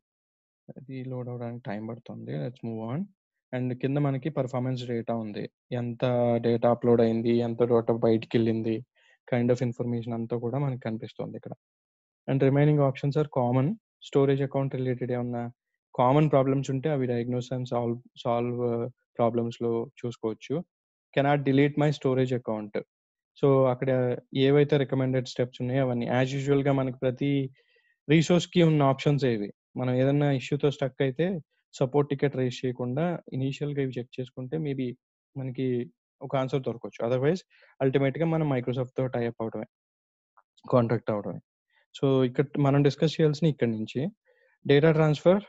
అది లోడ్ అవడానికి టైం పడుతుంది లెట్స్ మూవ్ ఆన్ అండ్ కింద మనకి పర్ఫార్మెన్స్ డేటా ఉంది ఎంత డేటా అప్లోడ్ అయింది ఎంత డేటా బయటికి వెళ్ళింది కైండ్ ఆఫ్ ఇన్ఫర్మేషన్ అంతా కూడా మనకి కనిపిస్తుంది ఇక్కడ and remaining options or common storage account related ఏమన్నా కామన్ ప్రాబ్లమ్స్ ఉంటే అవి డయాగ్నోస్ అండ్ సాల్వ్ సాల్వ్ ప్రాబ్లమ్స్లో చూసుకోవచ్చు cannot delete my storage account so అక్కడ ఏవైతే రికమెండెడ్ స్టెప్స్ ఉన్నాయో అవన్నీ యాజ్ యూజువల్గా మనకి ప్రతి రీసోర్స్కి ఉన్న ఆప్షన్స్ ఏవి మనం ఏదన్నా ఇష్యూతో స్టక్ అయితే సపోర్ట్ టికెట్ రేస్ చేయకుండా ఇనీషియల్గా ఇవి చెక్ చేసుకుంటే మేబీ మనకి ఒక ఆన్సర్ దొరకవచ్చు అదర్వైజ్ అల్టిమేట్గా మనం మైక్రోసాఫ్ట్తో టైప్ అవడమే కాంటాక్ట్ అవడమే సో ఇక్కడ మనం డిస్కస్ చేయాల్సిన ఇక్కడ నుంచి డేటా ట్రాన్స్ఫర్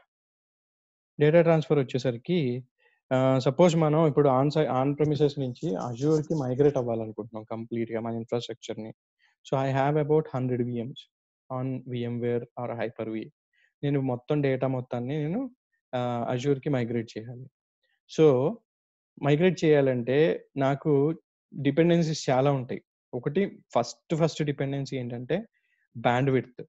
డేటా ట్రాన్స్ఫర్ వచ్చేసరికి సపోజ్ మనం ఇప్పుడు ఆన్ సై ఆన్ ప్రెమిసెస్ నుంచి అజూర్కి మైగ్రేట్ అవ్వాలనుకుంటున్నాం కంప్లీట్గా మన ఇన్ఫ్రాస్ట్రక్చర్ని so I have about hundred VMs on VMware or Hyper V నేను మొత్తం డేటా మొత్తాన్ని నేను అజూర్కి మైగ్రేట్ చేయాలి సో మైగ్రేట్ చేయాలంటే నాకు డిపెండెన్సీస్ చాలా ఉంటాయి ఒకటి ఫస్ట్ ఫస్ట్ డిపెండెన్సీ ఏంటంటే బ్యాండ్ విడ్త్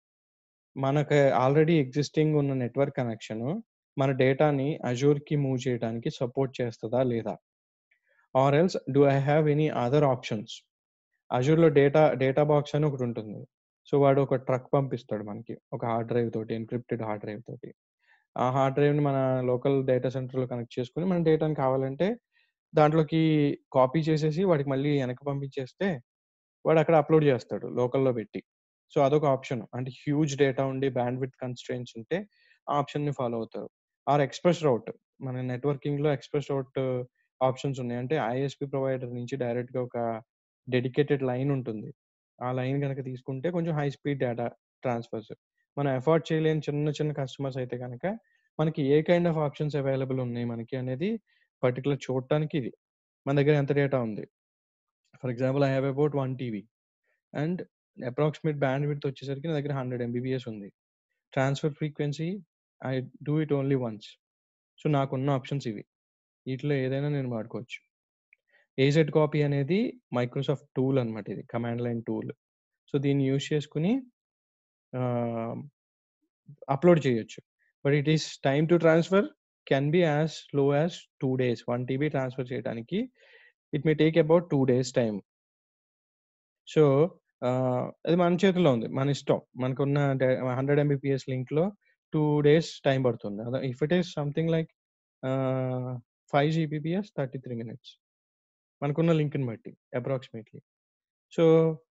మనకు ఆల్రెడీ ఎగ్జిస్టింగ్ ఉన్న నెట్వర్క్ కనెక్షన్ మన డేటాని అజూర్కి మూవ్ చేయడానికి సపోర్ట్ చేస్తుందా లేదా or else do I have any other options అజూర్లో డేటా డేటా బాక్స్ అని ఒకటి ఉంటుంది సో వాడు ఒక ట్రక్ పంపిస్తాడు మనకి ఒక హార్డ్ డ్రైవ్ తోటి ఎన్క్రిప్టెడ్ హార్డ్ డ్రైవ్ తోటి ఆ హార్డ్ డ్రైవ్ని మన లోకల్ డేటా సెంటర్లో కనెక్ట్ చేసుకుని మన డేటాని కావాలంటే దాంట్లోకి కాపీ చేసేసి వాడికి మళ్ళీ వెనక్కి పంపించేస్తే వాడు అక్కడ అప్లోడ్ చేస్తాడు లోకల్లో పెట్టి సో అదొక ఆప్షన్ అంటే హ్యూజ్ డేటా ఉండి బ్యాండ్ విత్ కన్స్ట్రెయిన్స్ ఉంటే ఆ ఆప్షన్ని ఫాలో అవుతారు ఆర్ ఎక్స్ప్రెస్ రౌట్ మన నెట్వర్కింగ్లో ఎక్స్ప్రెస్ రౌట్ ఆప్షన్స్ ఉన్నాయి అంటే ఐఎస్పి ప్రొవైడర్ నుంచి డైరెక్ట్గా ఒక డెడికేటెడ్ లైన్ ఉంటుంది ఆ లైన్ కనుక తీసుకుంటే కొంచెం హై స్పీడ్ డేటా ట్రాన్స్ఫర్స్ మనం ఎఫోర్డ్ చేయలేని చిన్న చిన్న కస్టమర్స్ అయితే కనుక మనకి ఏ కైండ్ ఆఫ్ ఆప్షన్స్ అవైలబుల్ ఉన్నాయి మనకి అనేది పర్టిక్యులర్ చూడటానికి ఇది. మన దగ్గర ఎంత డేటా ఉంది. For example I have about 1 TB and approximate bandwidth వచ్చేసరికి నా దగ్గర 100 ఎంబీబీఎస్ ఉంది. Transfer frequency I do it only once. So, నాకున్న ఆప్షన్స్ ఇవి. వీటిలో ఏదైనా నేను వాడుకోవచ్చు. ఏజెడ్ కాపీ అనేది మైక్రోసాఫ్ట్ టూల్ అనమాట ఇది. Command line tool. సో, దీన్ని యూజ్ చేసుకొని ఆహ్, అప్‌లోడ్ చేయొచ్చు. But it is time to transfer can be as low as 2 days. 1 TB transfer చేయడానికి it may take about 2 days time. So, ah, అది మన చేతుల్లో ఉంది. మన ఇష్టం. మనకున్న డే 100 ఎంబీపీఎస్ లింక్‌లో 2 డేస్ టైమ్ పడుతుంది. అద if it is something like ah, 5 Gbps 33 minutes. మనకున్న లింక్‌ని బట్టి అప్రాక్సిమేట్‌లీ. సో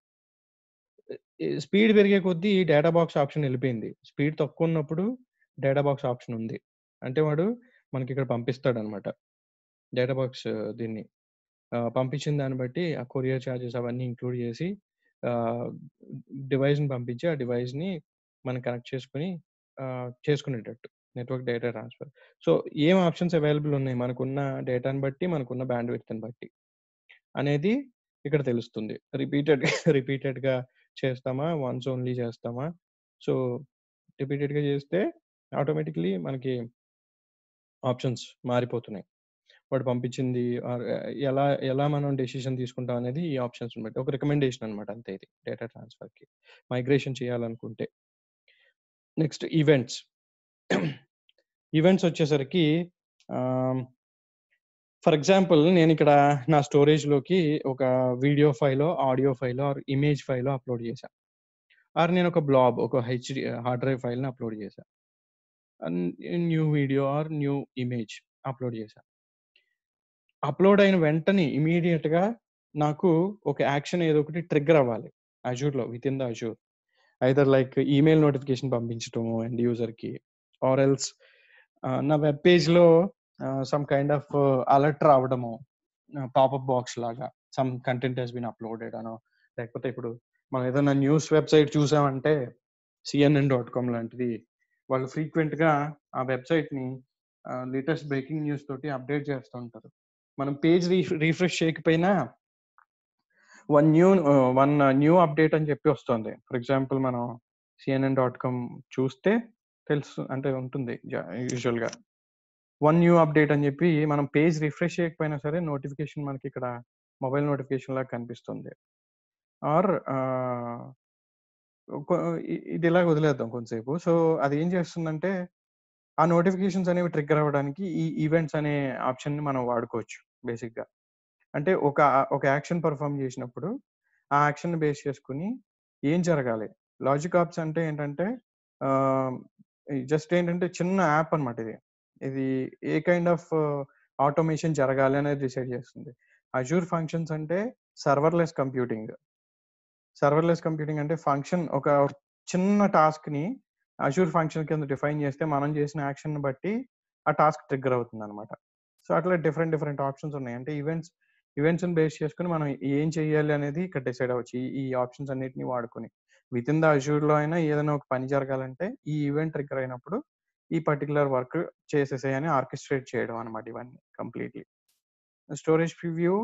ఎ స్పీడ్ పెరిగే కొద్దీ డేటా బాక్స్ ఆప్షన్ ఎళ్ళిపోయింది. స్పీడ్ తక్కువున్నప్పుడు డేటా బాక్స్ ఆప్షన్ ఉంది. అంటే వాడు మనకిక్కడ పంపిస్తాడనమాట. డేటా బాక్స్ దీన్ని. ఆహ్, పంపించిన దాన్ని బట్టి ఆ కొరియర్ చార్జెస్ అవన్నీ ఇంక్లూడ్ చేసి ఆహ్, డివైస్‌ని పంపించి ఆ డివైస్‌ని మనం కనెక్ట్ చేసుకొని ఆహ్, చేసుకునేటట్టు నెట్వర్క్ డేటా ట్రాన్స్‌ఫర్. సో, ఏం ఆప్షన్స్ అవైలబుల్ ఉన్నాయి మనకున్న డేటాని బట్టి, మనకున్న బ్యాండ్‌విడ్త్‌ని బట్టి అనేది ఇక్కడ తెలుస్తుంది. రిపీటెడ్ రిపీటెడ్‌గా చేస్తామా? వన్స్ ఓన్లీ చేస్తామా? సో, రిపీటెడ్‌గా చేస్తే ఆటోమేటిక్‌లీ మనకి ఆప్షన్స్ మారిపోతున్నాయి. వాడు పంపించింది ఆర్ ఎలా ఎలా మనం డెసిషన్ తీసుకుంటాం అనేది ఈ ఆప్షన్స్‌ని బట్టి. ఒక రికమెండేషన్ అనమాట అంతే ఇది డేటా ట్రాన్స్‌ఫర్‌కి. మైగ్రేషన్ చేయాలనుకుంటే. Next events. ఈవెంట్స్ వచ్చేసరికి ఆహ్ ఫర్ ఎగ్జాంపుల్ నేనిక్కడ నా స్టోరేజ్‌లోకి ఒక వీడియో ఫైలో, ఆడియో ఫైలో ఆర్ ఇమేజ్ ఫైలో అప్‌లోడ్ చేశా. ఆర్ నేను ఒక బ్లాబ్ ఒక హెచ్‌డి హార్డ్ డ్రైవ్ ఫైల్‌ని అప్‌లోడ్ చేశా. And new video or new image upload చేశా. అప్‌లోడ్ అయిన వెంటనే ఇమ్మీడియేట్‌గా నాకు ఒక యాక్షన్ ఏదో ఒకటి ట్రిగ్గర్ అవ్వాలి. అజూర్‌లో within the Azure. Either like email notification పంపించటము ఎండ్ యూజర్‌కి ఆర్ ఎల్స్ ఆహ్, నా వెబ్ పేజ్‌లో ఆహ్, సమ్ కైండ్ ఆఫ్ అలర్ట్ రావడము. ఆహ్, పాపప్ బాక్స్ లాగా some content has been uploaded అనో లేకపోతే ఇప్పుడు మనం ఏదైనా న్యూస్ వెబ్‌సైట్ చూసామంటే సీఎన్ఎన్ డాట్ కామ్ లాంటిది వాళ్ళు ఫ్రీక్వెంట్‌గా ఆ వెబ్‌సైట్‌ని ఆహ్, లేటెస్ట్ బ్రేకింగ్ న్యూస్ తోటి అప్‌డేట్ చేస్తూ ఉంటారు. మనం పేజ్ రీఫ్ రిఫ్రెష్ చేయకపోయినా one new ah, one new update అని చెప్పి వస్తుంది. ఫర్ ఎగ్జాంపుల్ మనం సీఎన్ఎన్ డాట్ కామ్ చూస్తే తెలుసు అంటే ఉంటుంది జ యూజువల్‌గా. వన్ న్యూ అప్‌డేట్ అని చెప్పి మనం పేజ్ రిఫ్రెష్ చేయకపోయినా సరే నోటిఫికేషన్ మనకిక్కడ మొబైల్ నోటిఫికేషన్ లాగా కనిపిస్తుంది. ఆర్ ఆహ్, కొ ఇ ఇది ఇలాగ వదిలేద్దాం కొంతసేపు. సో, అదేం చేస్తుందంటే ఆ నోటిఫికేషన్స్ అనేవి ట్రిగ్గర్ అవ్వడానికి ఈ ఈవెంట్స్ అనే ఆప్షన్‌ని మనం వాడుకోవచ్చు బేసిక్‌గా. అంటే ఒక ఒక యాక్షన్ పెర్ఫార్మ్ చేసినప్పుడు ఆ యాక్షన్‌ని బేస్ చేసుకొని ఏం జరగాలి? లాజిక్ ఆప్స్ అంటే ఏంటంటే ఆహ్, జస్ట్ ఏంటంటే చిన్న యాప్ అనమాట ఇది. ఇది ఏ కైండ్ ఆఫ్ ఆటోమేషన్ జరగాలి అనేది డిసైడ్ చేస్తుంది. అజూర్ ఫంక్షన్స్ అంటే సర్వర్‌లెస్ కంప్యూటింగ్. సర్వర్‌లెస్ కంప్యూటింగ్ అంటే ఫంక్షన్ ఒక చిన్న టాస్క్‌ని అజూర్ ఫంక్షన్ కింద డిఫైన్ చేస్తే మనం చేసిన యాక్షన్‌ని బట్టి ఆ టాస్క్ ట్రిగ్గర్ అవుతుందనమాట. సో, అట్లా డిఫరెంట్ డిఫరెంట్ ఆప్షన్స్ ఉన్నాయి. అంటే ఈవెంట్స్ ఈవెంట్స్‌ని బేస్ చేసుకొని మనం ఏం చేయాలి అనేది ఇక్కడ డిసైడ్ అవ్వచ్చు. ఈ ఈ ఆప్షన్స్ అన్నిటిని వాడుకొని. వితిన్ ద అజూర్‌లో అయినా ఏదైనా ఒక పని జరగాలంటే ఈ ఈవెంట్ ట్రిగ్గర్ అయినప్పుడు ఈ పర్టిక్యులర్ వర్క్ చేసేసేయి అని ఆర్కెస్ట్రేట్ చేయడం అనమాట ఇవన్నీ కంప్లీట్‌లీ. Storage preview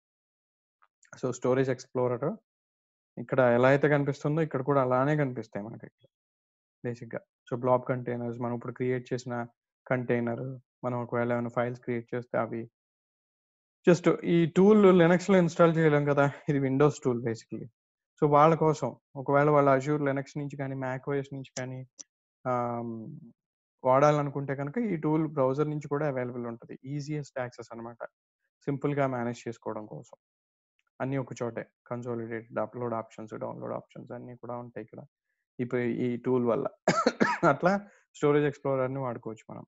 so, storage explorer ఇక్కడ ఎలా అయితే కనిపిస్తుందో ఇక్కడ కూడా అలానే కనిపిస్తాయి మనకిక్కడ. బేసిక్‌గా. సో, బ్లాబ్ కంటైనర్స్ మనం ఇప్పుడు క్రియేట్ చేసిన కంటైనర్ మనం ఒకవేళ ఏమైనా ఫైల్స్ క్రియేట్ చేస్తే అవి. జస్ట్ ఈ టూల్ లినక్స్‌లో ఇన్‌స్టాల్ చేయలేం కదా! ఇది విండోస్ టూల్ బేసికల్లీ. సో, వాళ్ళ కోసం ఒకవేళ వాళ్ళు అజూర్ లినక్స్ నుంచి కానీ, మ్యాక్ ఓఎస్ నుంచి కానీ ఆహ్, వాడాలనుకుంటే గనుక ఈ టూల్ బ్రౌజర్ నుంచి కూడా అవైలబుల్ ఉంటది. ఈజియెస్ట్ యాక్సెస్ అనమాట. సింపుల్‌గా మేనేజ్ చేసుకోవడం కోసం. అన్నీ ఒక చోటే consolidated upload options, download options అన్నీ కూడా ఉంటాయి ఇక్కడ. ఇప్పుడు ఈ టూల్ వల్ల. అట్లా స్టోరేజ్ ఎక్స్‌ప్లోరర్‌ని వాడుకోవచ్చు మనం.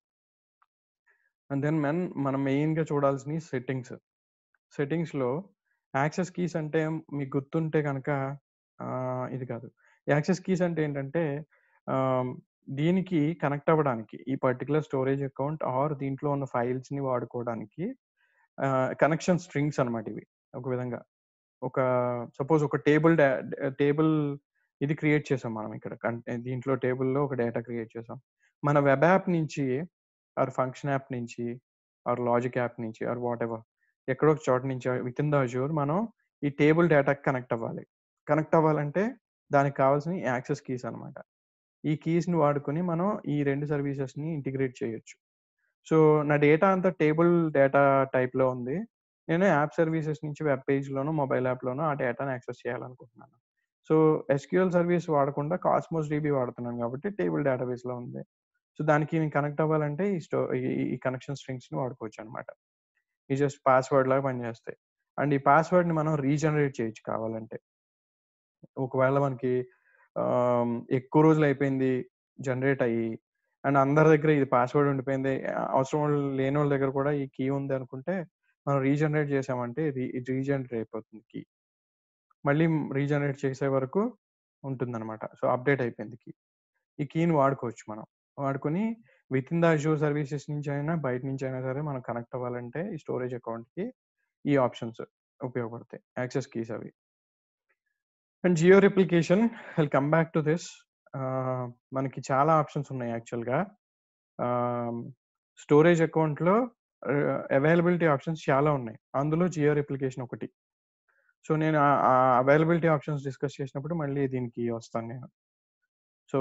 అండ్ దెన్ మెన్ మనం మెయిన్‌గా చూడాల్సినయి సెట్టింగ్స్. సెట్టింగ్స్‌లో యాక్సెస్ కీస్ అంటే మీకు గుర్తుంటే గనక ఆహ్, ఇది కాదు. యాక్సెస్ కీస్ అంటే ఏంటంటే ఆహ్, దీనికి కనెక్ట్ అవ్వడానికి ఈ పర్టిక్యులర్ స్టోరేజ్ అకౌంట్ ఆర్ దీంట్లో ఉన్న ఫైల్స్‌ని వాడుకోవడానికి ఆహ్, కనెక్షన్ స్ట్రింగ్స్ అనమాట ఇవి. ఒక విధంగా. ఒక సపోజ్ ఒక టేబుల్ డా టేబుల్ ఇది క్రియేట్ చేసాం మనం ఇక్కడ. కన్ దీంట్లో టేబుల్‌లో ఒక డేటా క్రియేట్ చేసాం. మన వెబ్ యాప్ నుంచి ఆర్ ఫంక్షన్ యాప్ నుంచి ఆర్ లాజిక్ యాప్ నుంచి ఆర్ వాట్ ఎవర్ ఎక్కడో ఒక చోట నుంచి విత్ ఇన్ ద అజూర్ మనం ఈ టేబుల్ డేటాకి కనెక్ట్ అవ్వాలి కనెక్ట్ అవ్వాలంటే దానికి కావాల్సిన యాక్సెస్ కీస్ అనమాట ఈ కీస్ని వాడుకొని మనం ఈ రెండు సర్వీసెస్ని ఇంటిగ్రేట్ చేయొచ్చు సో నా డేటా అంతా టేబుల్ డేటా టైప్లో ఉంది నేను యాప్ సర్వీసెస్ నుంచి వెబ్ పేజ్లోనో మొబైల్ యాప్లోనో ఆ డేటాను యాక్సెస్ చేయాలనుకుంటున్నాను సో ఎస్క్యూఎల్ సర్వీస్ వాడకుండా కాస్మోస్ డీబీ వాడుతున్నాను కాబట్టి టేబుల్ డేటాబేస్లో ఉంది సో దానికి నేను కనెక్ట్ అవ్వాలంటే ఈ స్టో ఈ కనెక్షన్ స్ట్రింగ్స్ని వాడుకోవచ్చు అనమాట ఈ జస్ట్ పాస్వర్డ్ లాగా పనిచేస్తాయి అండ్ ఈ పాస్వర్డ్ని మనం రీజనరేట్ చేయొచ్చు కావాలంటే ఒకవేళ మనకి ఎక్కువ రోజులు అయిపోయింది జనరేట్ అయ్యి అండ్ అందరి దగ్గర ఇది పాస్వర్డ్ ఉండిపోయింది అవసరం లేని వాళ్ళ దగ్గర కూడా ఈ కీ ఉంది అనుకుంటే మనం రీజనరేట్ చేసామంటే రీ రీజనరేట్ అయిపోతుంది కీ మళ్ళీ రీజనరేట్ చేసే వరకు ఉంటుందన్నమాట సో అప్డేట్ అయిపోయింది కీ ఈ కీని వాడుకోవచ్చు మనం వాడుకొని within the Azure services నుంచి అయినా బయట నుంచి అయినా సరే మనం కనెక్ట్ అవ్వాలంటే ఈ స్టోరేజ్ అకౌంట్కి ఈ ఆప్షన్స్ ఉపయోగపడతాయి యాక్సెస్ కీస్ అవి and geo replication will come back to this మనకి చాలా ఆప్షన్స్ ఉన్నాయి యాక్చువల్గా స్టోరేజ్ అకౌంట్లో అవైలబిలిటీ ఆప్షన్స్ చాలా ఉన్నాయి అందులో జియో రిప్లికేషన్ ఒకటి సో నేను ఆ అవైలబిలిటీ ఆప్షన్స్ డిస్కస్ చేసినప్పుడు మళ్ళీ దీనికి వస్తాను నేను సో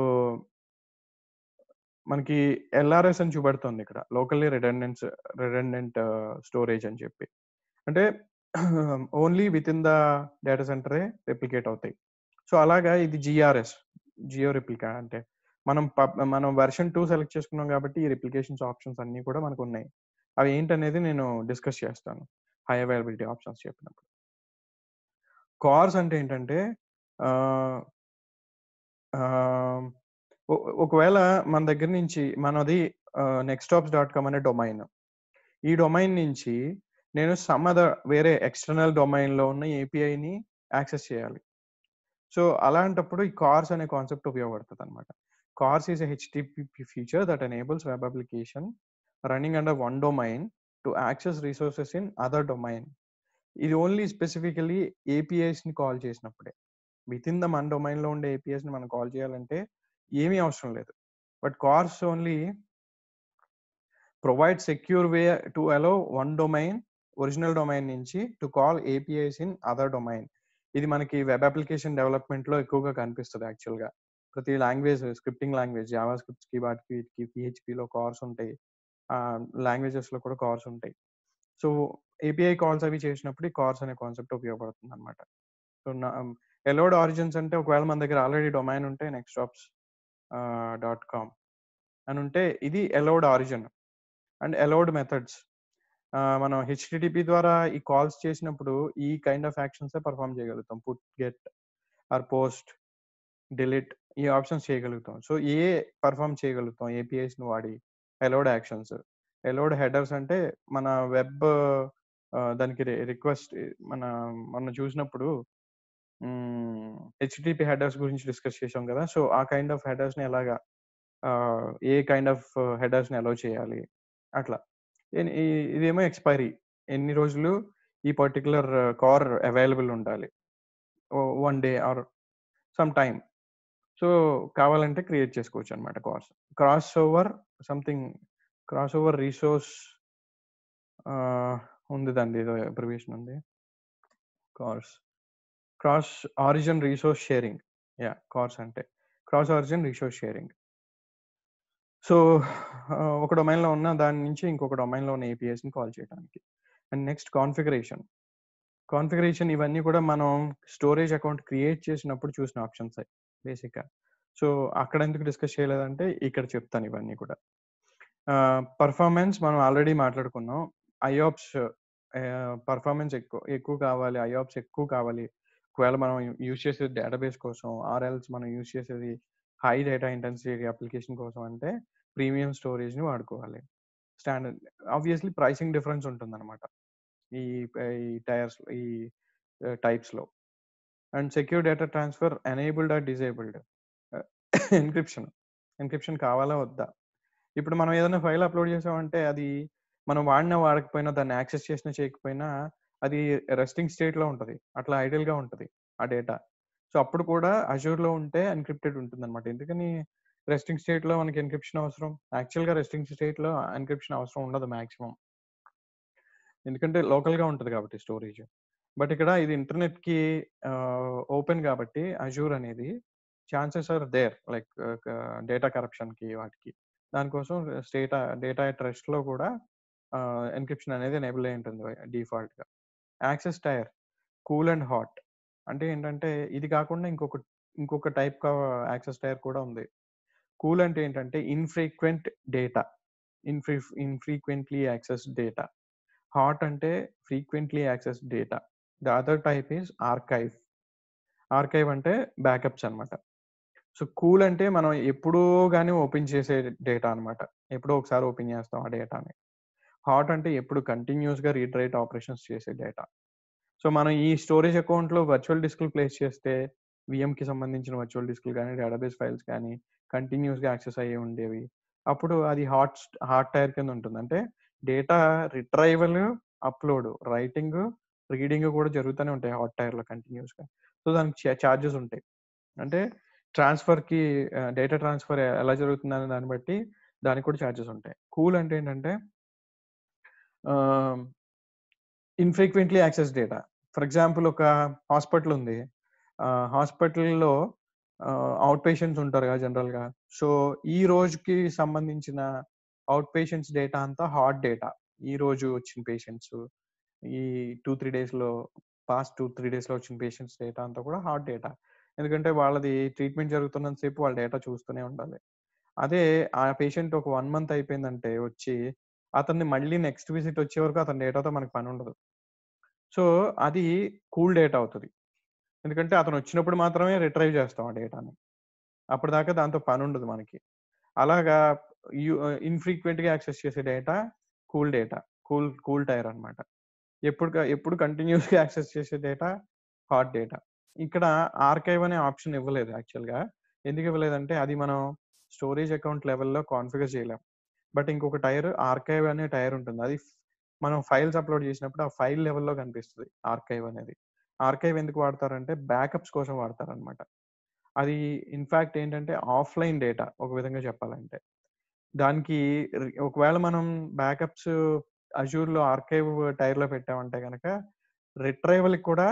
మనకి ఎల్ఆర్ఎస్ అని చూపెడుతుంది ఇక్కడ లోకల్లీ రిడెండెన్స్ రిడెండెంట్ స్టోరేజ్ అని చెప్పి అంటే only within the data సెంటరే రిప్లికేట్ అవుతాయి సో అలాగా ఇది జిఆర్ఎస్ జియో రిప్లికా అంటే మనం మనం వెర్షన్ టూ సెలెక్ట్ చేసుకున్నాం కాబట్టి ఈ రిప్లికేషన్స్ ఆప్షన్స్ అన్నీ కూడా మనకు ఉన్నాయి అవి ఏంటనేది నేను డిస్కస్ చేస్తాను హై అవైలబిలిటీ ఆప్షన్స్ చెప్పినప్పుడు కార్స్ అంటే ఏంటంటే ఒకవేళ మన దగ్గర నుంచి మనది నెక్స్టాప్స్ డాట్ కామ్ అనే డొమైన్ ఈ డొమైన్ నుంచి నేను సమ్ అదర్ వేరే ఎక్స్టర్నల్ డొమైన్లో ఉన్న ఏపీఐని యాక్సెస్ చేయాలి సో అలాంటప్పుడు ఈ కార్స్ అనే కాన్సెప్ట్ ఉపయోగపడుతుంది అనమాట CORS is a HTTP feature that enables web application running under one domain to access resources in other domain ఇది ఓన్లీ స్పెసిఫికలీ ఏపీఐస్ని కాల్ చేసినప్పుడే విత్ ఇన్ ద మన డొమైన్లో ఉండే ఏపీఎస్ని మనం కాల్ చేయాలంటే ఏమీ అవసరం లేదు but CORS only provide secure way to allow one domain original domain నుంచి to call APIs in other domain ఇది మనకి వెబ్ అప్లికేషన్ డెవలప్మెంట్లో ఎక్కువగా కనిపిస్తుంది యాక్చువల్గా ప్రతి లాంగ్వేజ్ స్క్రిప్టింగ్ లాంగ్వేజ్ జావా స్క్రిప్ట్స్కి వాటికి వీటికి పిహెచ్పిలో కార్స్ ఉంటాయి లాంగ్వేజెస్లో కూడా కార్స్ ఉంటాయి సో ఏపీఐ కాల్స్ అవి చేసినప్పుడు ఈ కార్స్ అనే కాన్సెప్ట్ ఉపయోగపడుతుంది అనమాట సో ఎలోడ్ ఆరిజిన్స్ అంటే ఒకవేళ మన దగ్గర ఆల్రెడీ డొమైన్ ఉంటే నెక్స్ట్ ఆప్స్ డాట్ కామ్ అని ఉంటే ఇది allowed origin and allowed methods మనం హెచ్టిటిపి ద్వారా ఈ కాల్స్ చేసినప్పుడు ఈ కైండ్ ఆఫ్ యాక్షన్స్ పర్ఫామ్ చేయగలుగుతాం put get or post delete ఈ ఆప్షన్స్ చేయగలుగుతాం సో ఏ పర్ఫామ్ చేయగలుగుతాం ఏపీఐస్ని వాడి ఎలోడ్ యాక్షన్స్ ఎలోడ్ హెడర్స్ అంటే మన వెబ్ దానికి రిక్వెస్ట్ మన మనం చూసినప్పుడు హెచ్టిపి హెడర్స్ గురించి డిస్కస్ చేసాం కదా సో ఆ కైండ్ ఆఫ్ హెడర్స్ని ఎలాగా ఏ కైండ్ ఆఫ్ హెడర్స్ని అలో చేయాలి అట్లా ఇదేమో ఎక్స్పైరీ ఎన్ని రోజులు ఈ పర్టికులర్ కార్ అవైలబుల్ ఉండాలి one day or some time so కావాలంటే క్రియేట్ చేసుకోవచ్చు అనమాట CORS cross over something cross over resource ఉంది దాన్ని ఏదో అబ్రివేషన్ ఉంది CORS cross origin resource sharing yeah CORS అంటే cross origin resource sharing so ఒక డొమైన్లో ఉన్న దాని నుంచి ఇంకొక డొమైన్లో ఉన్న ఏపీఎస్ని కాల్ చేయడానికి అండ్ నెక్స్ట్ కాన్ఫిగరేషన్ కాన్ఫిగరేషన్ ఇవన్నీ కూడా మనం స్టోరేజ్ అకౌంట్ క్రియేట్ చేసినప్పుడు చూసిన ఆప్షన్స్ బేసిక్గా సో అక్కడ ఎందుకు డిస్కస్ చేయలేదంటే ఇక్కడ చెప్తాను ఇవన్నీ కూడా పర్ఫార్మెన్స్ మనం ఆల్రెడీ మాట్లాడుకున్నాం ఐఆప్స్ పర్ఫార్మెన్స్ ఎక్కువ ఎక్కువ కావాలి ఐఆప్స్ ఎక్కువ కావాలి ఒకవేళ మనం యూజ్ చేసేది డేటాబేస్ కోసం ఆర్ఎల్స్ మనం యూజ్ చేసేది హై డేటా ఇంటెన్సిటీ అప్లికేషన్ కోసం అంటే ప్రీమియం స్టోరేజ్ని వాడుకోవాలి స్టాండర్డ్ ఆబ్వియస్లీ ప్రైసింగ్ డిఫరెన్స్ ఉంటుంది అనమాట ఈ ఈ టైర్స్ ఈ టైప్స్లో and secure data transfer enabled or disabled encryption encryption కావాలా వద్దా ఇప్పుడు మనం ఏదైనా ఫైల్ అప్లోడ్ చేసామంటే అది మనం వాడినా వాడకపోయినా దాన్ని యాక్సెస్ చేసినా చేయకపోయినా అది రెస్టింగ్ స్టేట్లో ఉంటుంది అట్లా ఐడియల్గా ఉంటుంది ఆ డేటా సో అప్పుడు కూడా అజూర్లో ఉంటే ఎన్క్రిప్టెడ్ ఉంటుంది అనమాట ఎందుకని రెస్టింగ్ స్టేట్ లో మనకి ఎన్క్రిప్షన్ అవసరం యాక్చువల్ గా రెస్టింగ్ స్టేట్ లో ఎన్క్రిప్షన్ అవసరం ఉండదు మాక్సిమం ఎందుకంటే లోకల్ గా ఉంటుంది కాబట్టి స్టోరేజ్ బట్ ఇక్కడ ఇది ఇంటర్నెట్ కి ఓపెన్ కాబట్టి అజూర్ అనేది chances are there like data corruption కి వాటికి దానికోసం స్టేట్ డేటా ట్రస్ట్ లో కూడా ఎన్క్రిప్షన్ అనేది ఎనేబుల్ అయి ఉంటుంది డిఫాల్ట్ గా access tier cool and hot అంటే ఏంటంటే ఇది కాకుండా ఇంకొక ఇంకొక టైప్ యాక్సెస్ టైర్ కూడా ఉంది కూల్ అంటే ఏంటంటే infrequent data infre infrequently access data hot అంటే frequently access data the other type is archive archive అంటే బ్యాకప్స్ అనమాట సో కూల్ అంటే మనం ఎప్పుడూ కానీ ఓపెన్ చేసే డేటా అనమాట ఎప్పుడో ఒకసారి ఓపెన్ చేస్తాం ఆ డేటాని హాట్ అంటే ఎప్పుడు కంటిన్యూస్గా రీడ్ రైట్ ఆపరేషన్స్ చేసే డేటా సో మనం ఈ స్టోరేజ్ అకౌంట్లో వర్చువల్ డిస్క్లు ప్లేస్ చేస్తే విఎంకి సంబంధించిన వర్చువల్ డిస్క్లు కానీ డేటాబేస్ ఫైల్స్ కానీ కంటిన్యూస్గా యాక్సెస్ అయ్యి ఉండేవి అప్పుడు అది హాట్ హాట్ టైర్ కింద ఉంటుంది అంటే data retrieval upload writing reading కూడా జరుగుతూనే ఉంటాయి హాట్ టైర్లో కంటిన్యూస్గా సో దానికి ఛార్జెస్ ఉంటాయి అంటే ట్రాన్స్ఫర్కి డేటా ట్రాన్స్ఫర్ ఎలా జరుగుతుందనే దాన్ని బట్టి దానికి కూడా ఛార్జెస్ ఉంటాయి కూల్ అంటే ఏంటంటే infrequently access data for example ఒక హాస్పిటల్ ఉంది హాస్పిటల్లో అవుట్ పేషెంట్స్ ఉంటారు కదా జనరల్గా సో ఈ రోజుకి సంబంధించిన అవుట్ పేషెంట్స్ డేటా అంతా హాట్ డేటా ఈ రోజు వచ్చిన పేషెంట్స్ ఈ టూ త్రీ డేస్లో పాస్ట్ టూ త్రీ డేస్లో వచ్చిన పేషెంట్స్ డేటా అంతా కూడా హాట్ డేటా ఎందుకంటే వాళ్ళది ట్రీట్మెంట్ జరుగుతున్నంత సేపు వాళ్ళ డేటా చూస్తూనే ఉండాలి అదే ఆ పేషెంట్ ఒక వన్ మంత్ అయిపోయిందంటే వచ్చి అతన్ని మళ్ళీ నెక్స్ట్ విజిట్ వచ్చే వరకు అతని డేటాతో మనకు పని ఉండదు సో అది కూల్ డేటా అవుతుంది ఎందుకంటే అతను వచ్చినప్పుడు మాత్రమే రిట్రైవ్ చేస్తాం ఆ డేటాని అప్పటిదాకా దాంతో పని ఉండదు మనకి అలాగా ఇన్ఫ్రీక్వెంట్గా యాక్సెస్ చేసే data cool data cool cool tier అనమాట ఎప్పుడు ఎప్పుడు కంటిన్యూస్గా యాక్సెస్ చేసే డేటా హాట్ డేటా ఇక్కడ ఆర్కైవ్ అనే ఆప్షన్ ఇవ్వలేదు యాక్చువల్గా ఎందుకు ఇవ్వలేదంటే అది మనం స్టోరేజ్ అకౌంట్ లెవెల్లో కాన్ఫిగర్ చేయలేం బట్ ఇంకొక టైర్ ఆర్కైవ్ అనే టైర్ ఉంటుంది అది మనం ఫైల్స్ అప్లోడ్ చేసినప్పుడు ఆ ఫైల్ లెవెల్లో కనిపిస్తుంది ఆర్కైవ్ అనేది ఆర్కైవ్ ఎందుకు వాడతారంటే బ్యాకప్స్ కోసం వాడతారనమాట అది ఇన్ఫాక్ట్ ఏంటంటే ఆఫ్లైన్ డేటా ఒక విధంగా చెప్పాలంటే దానికి ఒకవేళ మనం బ్యాకప్స్ అజూర్లో ఆర్కైవ్ టైర్లో పెట్టామంటే కనుక రిట్రైవల్కి కూడా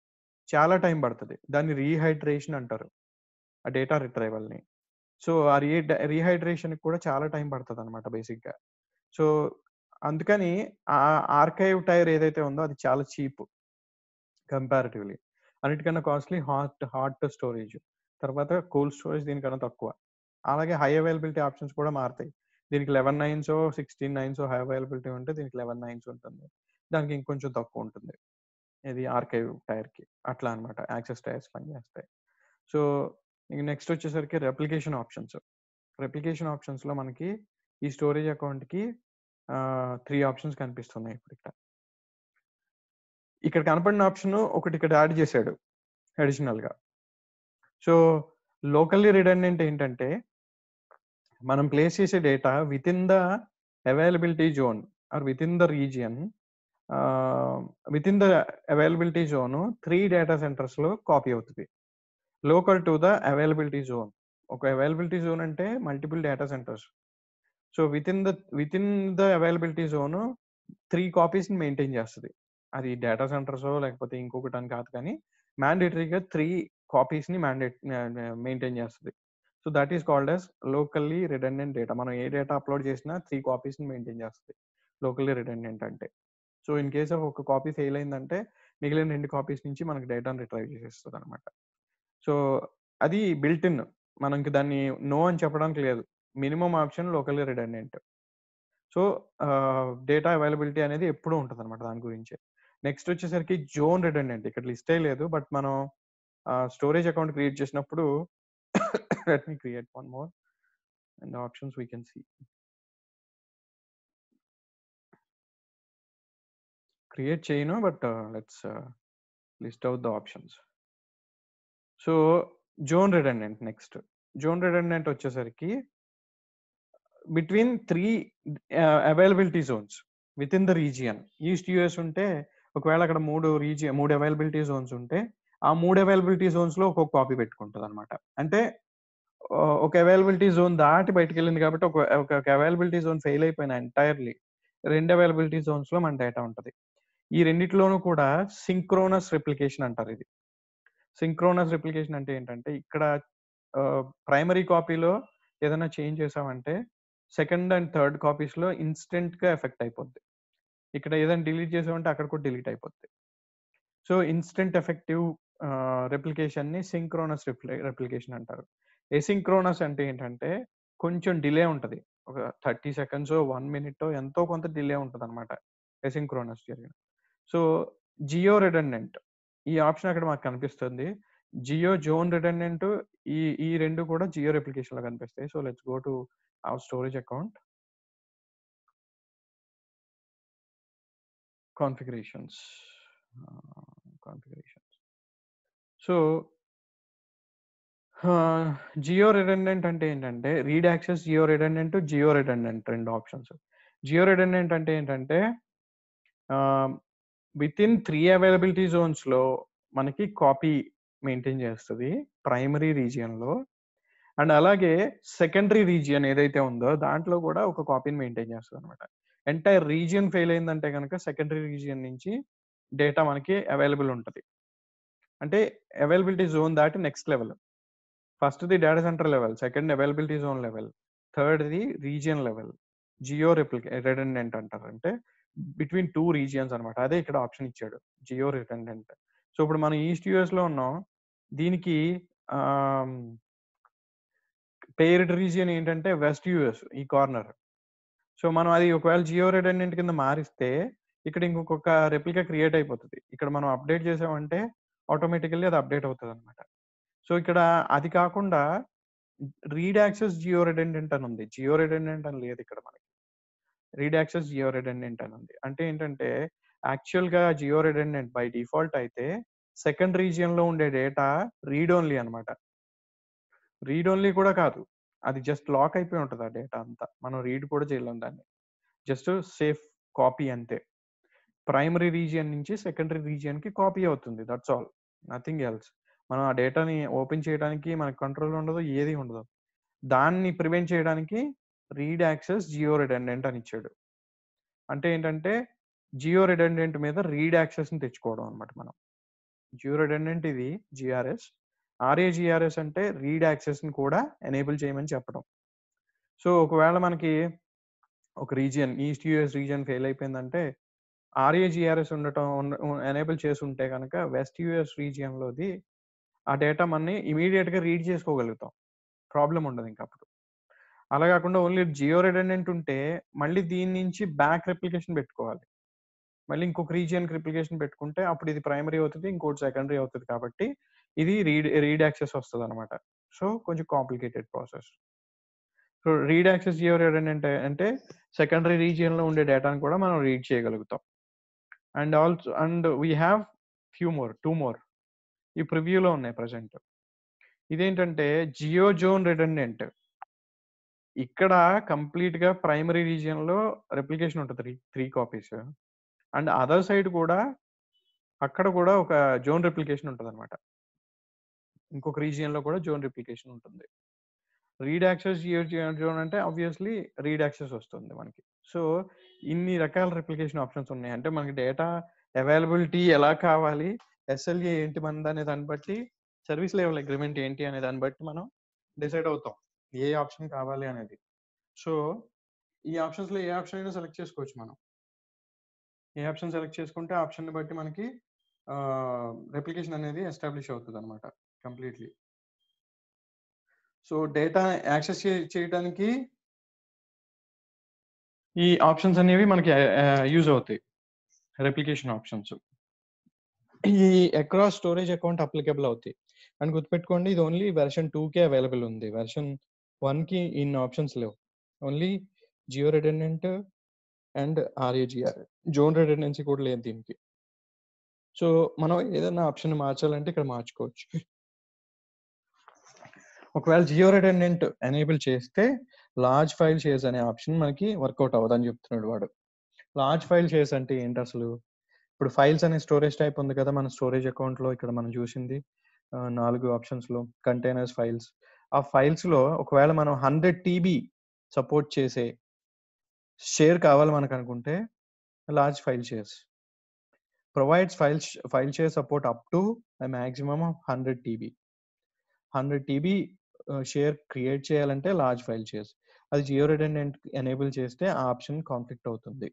చాలా టైం పడుతుంది దాన్ని రీహైడ్రేషన్ అంటారు ఆ డేటా రిట్రైవల్ని సో ఆ రీ రీహైడ్రేషన్కి కూడా చాలా టైం పడుతుంది అనమాట బేసిక్గా సో అందుకని ఆ ఆర్కైవ్ టైర్ ఏదైతే ఉందో అది చాలా చీప్ కంపారిటివ్లీ అన్నిటికన్నా కాస్ట్లీ హాట్ హాట్ స్టోరేజ్ తర్వాత కూల్ స్టోరేజ్ దీనికన్నా తక్కువ అలాగే హై అవైలబిలిటీ ఆప్షన్స్ కూడా మారుతాయి దీనికి eleven nines sixteen nines high availability ఉంటే దీనికి లెవెన్ నైన్స్ ఉంటుంది దానికి ఇంకొంచెం తక్కువ ఉంటుంది ఇది ఆర్కైవ్ టైర్కి అట్లా అనమాట యాక్సెస్ టైర్స్ పనిచేస్తాయి సో ఇంక నెక్స్ట్ వచ్చేసరికి రెప్లికేషన్ ఆప్షన్స్ రెప్లికేషన్ ఆప్షన్స్లో మనకి ఈ స్టోరేజ్ అకౌంట్కి త్రీ ఆప్షన్స్ కనిపిస్తున్నాయి ఇప్పుడు ఇక్కడ ఇక్కడ కనపడిన ఆప్షన్ ఒకటి ఇక్కడ యాడ్ చేశాడు అడిషనల్గా సో లోకల్లీ రిడెండెంట్ ఏంటంటే మనం ప్లేస్ చేసే data within the availability zone or within the region within the availability zone three data సెంటర్స్లో కాపీ అవుతుంది local to the availability zone ఒక అవైలబిలిటీ జోన్ అంటే multiple data centers so within the within the availability zone three కాపీస్ని maintain చేస్తుంది అది data centers లేకపోతే ఇంకొకటి అని కాదు కానీ మ్యాండేటరీగా త్రీ కాపీస్ని మ్యాండేట్ మెయింటైన్ చేస్తుంది so that is called as locally redundant data మనం ఏ డేటా అప్లోడ్ చేసినా త్రీ కాపీస్ని మెయింటైన్ చేస్తుంది లోకల్లీ రిడెండెంట్ అంటే సో ఇన్ కేస్ ఆఫ్ ఒక కాపీ ఫెయిల్ అయిందంటే మిగిలిన రెండు కాపీస్ నుంచి మనకి డేటాను రిట్రైవ్ చేసేస్తుంది అనమాట సో అది బిల్ట్ ఇన్ మనకి దాన్ని నో అని చెప్పడానికి లేదు minimum option locally redundant so data availability అనేది ఎప్పుడూ ఉంటుంది అనమాట దాని గురించి నెక్స్ట్ వచ్చేసరికి జోన్ రిడెండెంట్ ఇక్కడ లిస్ట్ లేదు బట్ మనం స్టోరేజ్ అకౌంట్ క్రియేట్ చేసినప్పుడు let me create one more and options we can see create చేయను but let's list out the options so zone redundant next zone redundant వచ్చేసరికి between three availability zones within the region east US ఉంటే ఒకవేళ అక్కడ మూడు region మూడు availability Jones ఉంటే ఆ మూడు అవైలబిలిటీ జోన్స్ లో ఒక్కొక్క కాపీ పెట్టుకుంటుంది అనమాట అంటే ఒక అవైలబిలిటీ జోన్ దాటి బయటకు వెళ్ళింది కాబట్టి ఒక ఒక అవైలబిలిటీ జోన్ ఫెయిల్ అయిపోయిన ఎంటైర్లీ రెండు అవైలబిలిటీ జోన్స్ లో మన డేటా ఉంటుంది ఈ రెండిట్లోనూ కూడా సింక్రోనస్ రిప్లికేషన్ అంటారు ఇది సింక్రోనస్ రిప్లికేషన్ అంటే ఏంటంటే ఇక్కడ ప్రైమరీ కాపీలో ఏదైనా చేంజ్ చేసామంటే సెకండ్ అండ్ థర్డ్ కాపీస్ లో ఇన్స్టెంట్ గా ఎఫెక్ట్ అయిపోద్ది ఇక్కడ ఏదైనా డిలీట్ చేసామంటే అక్కడ కూడా డిలీట్ అయిపోద్ది సో ఇన్స్టెంట్ ఎఫెక్టివ్ రెప్లికేషన్ ని సింక్రోనస్ రెప్లికేషన్ అంటారు ఎసింక్రోనస్ అంటే ఏంటంటే కొంచెం డిలే ఉంటుంది ఒక థర్టీ సెకండ్స్ వన్ మినిట్ ఎంతో కొంత డిలే ఉంటుంది అనమాట ఎసింక్రోనస్ జరిగిన సో జియో రిడెండెంట్ ఈ ఆప్షన్ అక్కడ మాకు కనిపిస్తుంది జియో జోన్ రిడెండెంట్ ఈ ఈ రెండు కూడా జియో రెప్లికేషన్ లో కనిపిస్తాయి so let's go to our storage account configurations configurations so geo redundant అంటే ఏంటంటే read access geo redundant geo redundant రెండు ఆప్షన్స్ జియో రిడెండెంట్ అంటే ఏంటంటే within three availability zones లో మనకి కాపీ మెయింటైన్ చేస్తుంది ప్రైమరీ రీజియన్ లో అండ్ అలాగే సెకండరీ రీజియన్ ఏదైతే ఉందో దాంట్లో కూడా ఒక కాపీని మెయింటైన్ చేస్తుంది అనమాట ఎంటైర్ రీజియన్ ఫెయిల్ అయిందంటే కనుక సెకండరీ రీజియన్ నుంచి డేటా మనకి అవైలబుల్ ఉంటుంది అంటే అవైలబిలిటీ జోన్ దాటి next level first the data center level second availability zone level third the region level geo replica redundant అంటారు అంటే బిట్వీన్ టూ రీజియన్స్ అనమాట అదే ఇక్కడ ఆప్షన్ ఇచ్చాడు జియో రిడెండెంట్ సో ఇప్పుడు మనం ఈస్ట్ యుఎస్ లో ఉన్నాం దీనికి పేరిడ్ రీజియన్ ఏంటంటే వెస్ట్ యుఎస్ ఈ కార్నర్ సో మనం అది ఒకవేళ జియో రిడెండెంట్ కింద మారిస్తే ఇక్కడ ఇంకొక రెప్లికా క్రియేట్ అయిపోతుంది ఇక్కడ మనం అప్డేట్ చేసామంటే ఆటోమేటికల్లీ అది అప్డేట్ అవుతుంది అనమాట సో ఇక్కడ అది కాకుండా రీడ్ యాక్సెస్ జియో రిడెండెంట్ అని ఉంది జియో రిడెండెంట్ అని లేదు ఇక్కడ మనకి రీడ్ యాక్సెస్ జియో రిడెండెంట్ అని ఉంది అంటే ఏంటంటే యాక్చువల్ గా జియో రిడెండెంట్ బై డిఫాల్ట్ అయితే సెకండ్ రీజియన్ లో ఉండే డేటా రీడ్ ఓన్లీ అనమాట రీడ్ ఓన్లీ కూడా కాదు అది జస్ట్ లాక్ అయిపోయి ఉంటుంది ఆ డేటా అంతా మనం రీడ్ కూడా చేయలేం దాన్ని జస్ట్ సేఫ్ కాపీ అంతే ప్రైమరీ రీజియన్ నుంచి సెకండరీ రీజియన్ కి కాపీ అవుతుంది దట్స్ ఆల్ నథింగ్ ఎల్స్ మనం ఆ డేటాని ఓపెన్ చేయడానికి మనకు కంట్రోల్ ఉండదు ఏది ఉండదు దాన్ని ప్రివెంట్ చేయడానికి రీడ్ యాక్సెస్ జియో రిడెండెంట్ అని ఇచ్చాడు అంటే ఏంటంటే జియో రిడెండెంట్ మీద రీడ్ యాక్సెస్ ని తెచ్చుకోవడం అనమాట మనం జియో రిడెండెంట్ ఇది జిఆర్ఎస్ ఆర్ఏజిఆర్ఎస్ అంటే రీడ్ యాక్సెస్ ని కూడా ఎనేబుల్ చేయమని చెప్పడం సో ఒకవేళ మనకి ఒక region east US region fail అయిపోయిందంటే ఆర్ఏజిఆర్ఎస్ ఉండటం ఎనేబుల్ చేసి ఉంటే కనుక వెస్ట్ యుఎస్ రీజియన్ లోది ఆ డేటా మనని ఇమీడియట్ గా రీడ్ చేసుకోగలుగుతాం ప్రాబ్లం ఉండదు ఇంకా అప్పుడు అలా కాకుండా ఓన్లీ జియో రిడెండెంట్ ఉంటే మళ్ళీ దీని నుంచి బ్యాక్ రెప్లికేషన్ పెట్టుకోవాలి మళ్ళీ ఇంకొక రీజియన్ రిప్లికేషన్ పెట్టుకుంటే అప్పుడు ఇది ప్రైమరీ అవుతుంది ఇంకోటి సెకండరీ అవుతుంది కాబట్టి ఇది రీడ్ రీడ్ యాక్సెస్ వస్తుంది అనమాట సో కొంచెం complicated process so read access geo redundant అంటే సెకండరీ రీజియన్ లో ఉండే డేటాను కూడా మనం రీడ్ చేయగలుగుతాం and also and we have few more two more ఈ ప్రివ్యూలో ఉన్నాయి ప్రజెంట్ ఇదేంటంటే జియో జోన్ రిడెండెంట్ ఇక్కడ కంప్లీట్ గా ప్రైమరీ రీజియన్ లో రెప్లికేషన్ ఉంటుంది three copies and other side కూడా అక్కడ కూడా ఒక జోన్ రెప్లికేషన్ ఉంటుంది అనమాట ఇంకొక రీజియన్ లో కూడా జోన్ రెప్లికేషన్ ఉంటుంది రీడ్ యాక్సెస్ జోన్ అంటే ఆబ్వియస్లీ రీడ్ యాక్సెస్ వస్తుంది మనకి సో ఇన్ని రకాల రిప్లికేషన్ ఆప్షన్స్ ఉన్నాయి అంటే మనకి డేటా అవైలబిలిటీ ఎలా కావాలి ఎస్ఎల్ఏ ఏంటి మనది అనే దాన్ని బట్టి సర్వీస్ లెవెల్ అగ్రిమెంట్ ఏంటి అనే దాన్ని బట్టి మనం డిసైడ్ అవుతాం ఏ ఆప్షన్ కావాలి అనేది సో ఈ ఆప్షన్స్ లో ఏ ఆప్షన్ అయినా సెలెక్ట్ చేసుకోవచ్చు మనం ఏ ఆప్షన్ సెలెక్ట్ చేసుకుంటే ఆప్షన్ ని బట్టి మనకి రెప్లికేషన్ అనేది ఎస్టాబ్లిష్ అవుతుంది అనమాట కంప్లీట్లీ సో డేటా యాక్సెస్ చేయడానికి ఈ ఆప్షన్స్ అనేవి మనకి యూజ్ అవుతాయి రెప్లికేషన్ ఆప్షన్స్ ఈ అక్రాస్ స్టోరేజ్ అకౌంట్ అప్లికబుల్ అవుతాయి అండ్ గుర్తుపెట్టుకోండి ఇది ఓన్లీ వెర్షన్ టూ కే అవైలబుల్ ఉంది వెర్షన్ వన్ కి ఇన్ ఆప్షన్స్ లేవు only geo redundant and RAGR zone redundancy కూడా లేదు దీనికి సో మనం ఏదైనా ఆప్షన్ మార్చాలంటే ఇక్కడ మార్చుకోవచ్చు ఒకవేళ జియో రెడెండెంట్ ఎనేబుల్ చేస్తే లార్జ్ ఫైల్ షేర్స్ అనే ఆప్షన్ మనకి వర్కౌట్ అవ్వదని చెప్తున్నాడు వాడు లార్జ్ ఫైల్ షేర్స్ అంటే ఏంటి అసలు ఇప్పుడు ఫైల్స్ అనే స్టోరేజ్ టైప్ ఉంది కదా మన స్టోరేజ్ అకౌంట్ లో ఇక్కడ మనం చూసింది నాలుగు ఆప్షన్స్ లో కంటైనర్స్ ఫైల్స్ ఆ ఫైల్స్‌లో ఒకవేళ మనం 100 టీబీ సపోర్ట్ చేసే షేర్ కావాలి మనకనుకుంటే large file shares. Provides file ష్ file share support up to a maximum of 100 TB. 100 TB ah, share create చేయాలంటే లార్జ్ ఫైల్ షేర్స్. అది జియో రిడెండెంట్ ఎనేబుల్ చేస్తే ఆ ఆప్షన్ కాన్ఫ్లిక్ట్ అవుతుంది.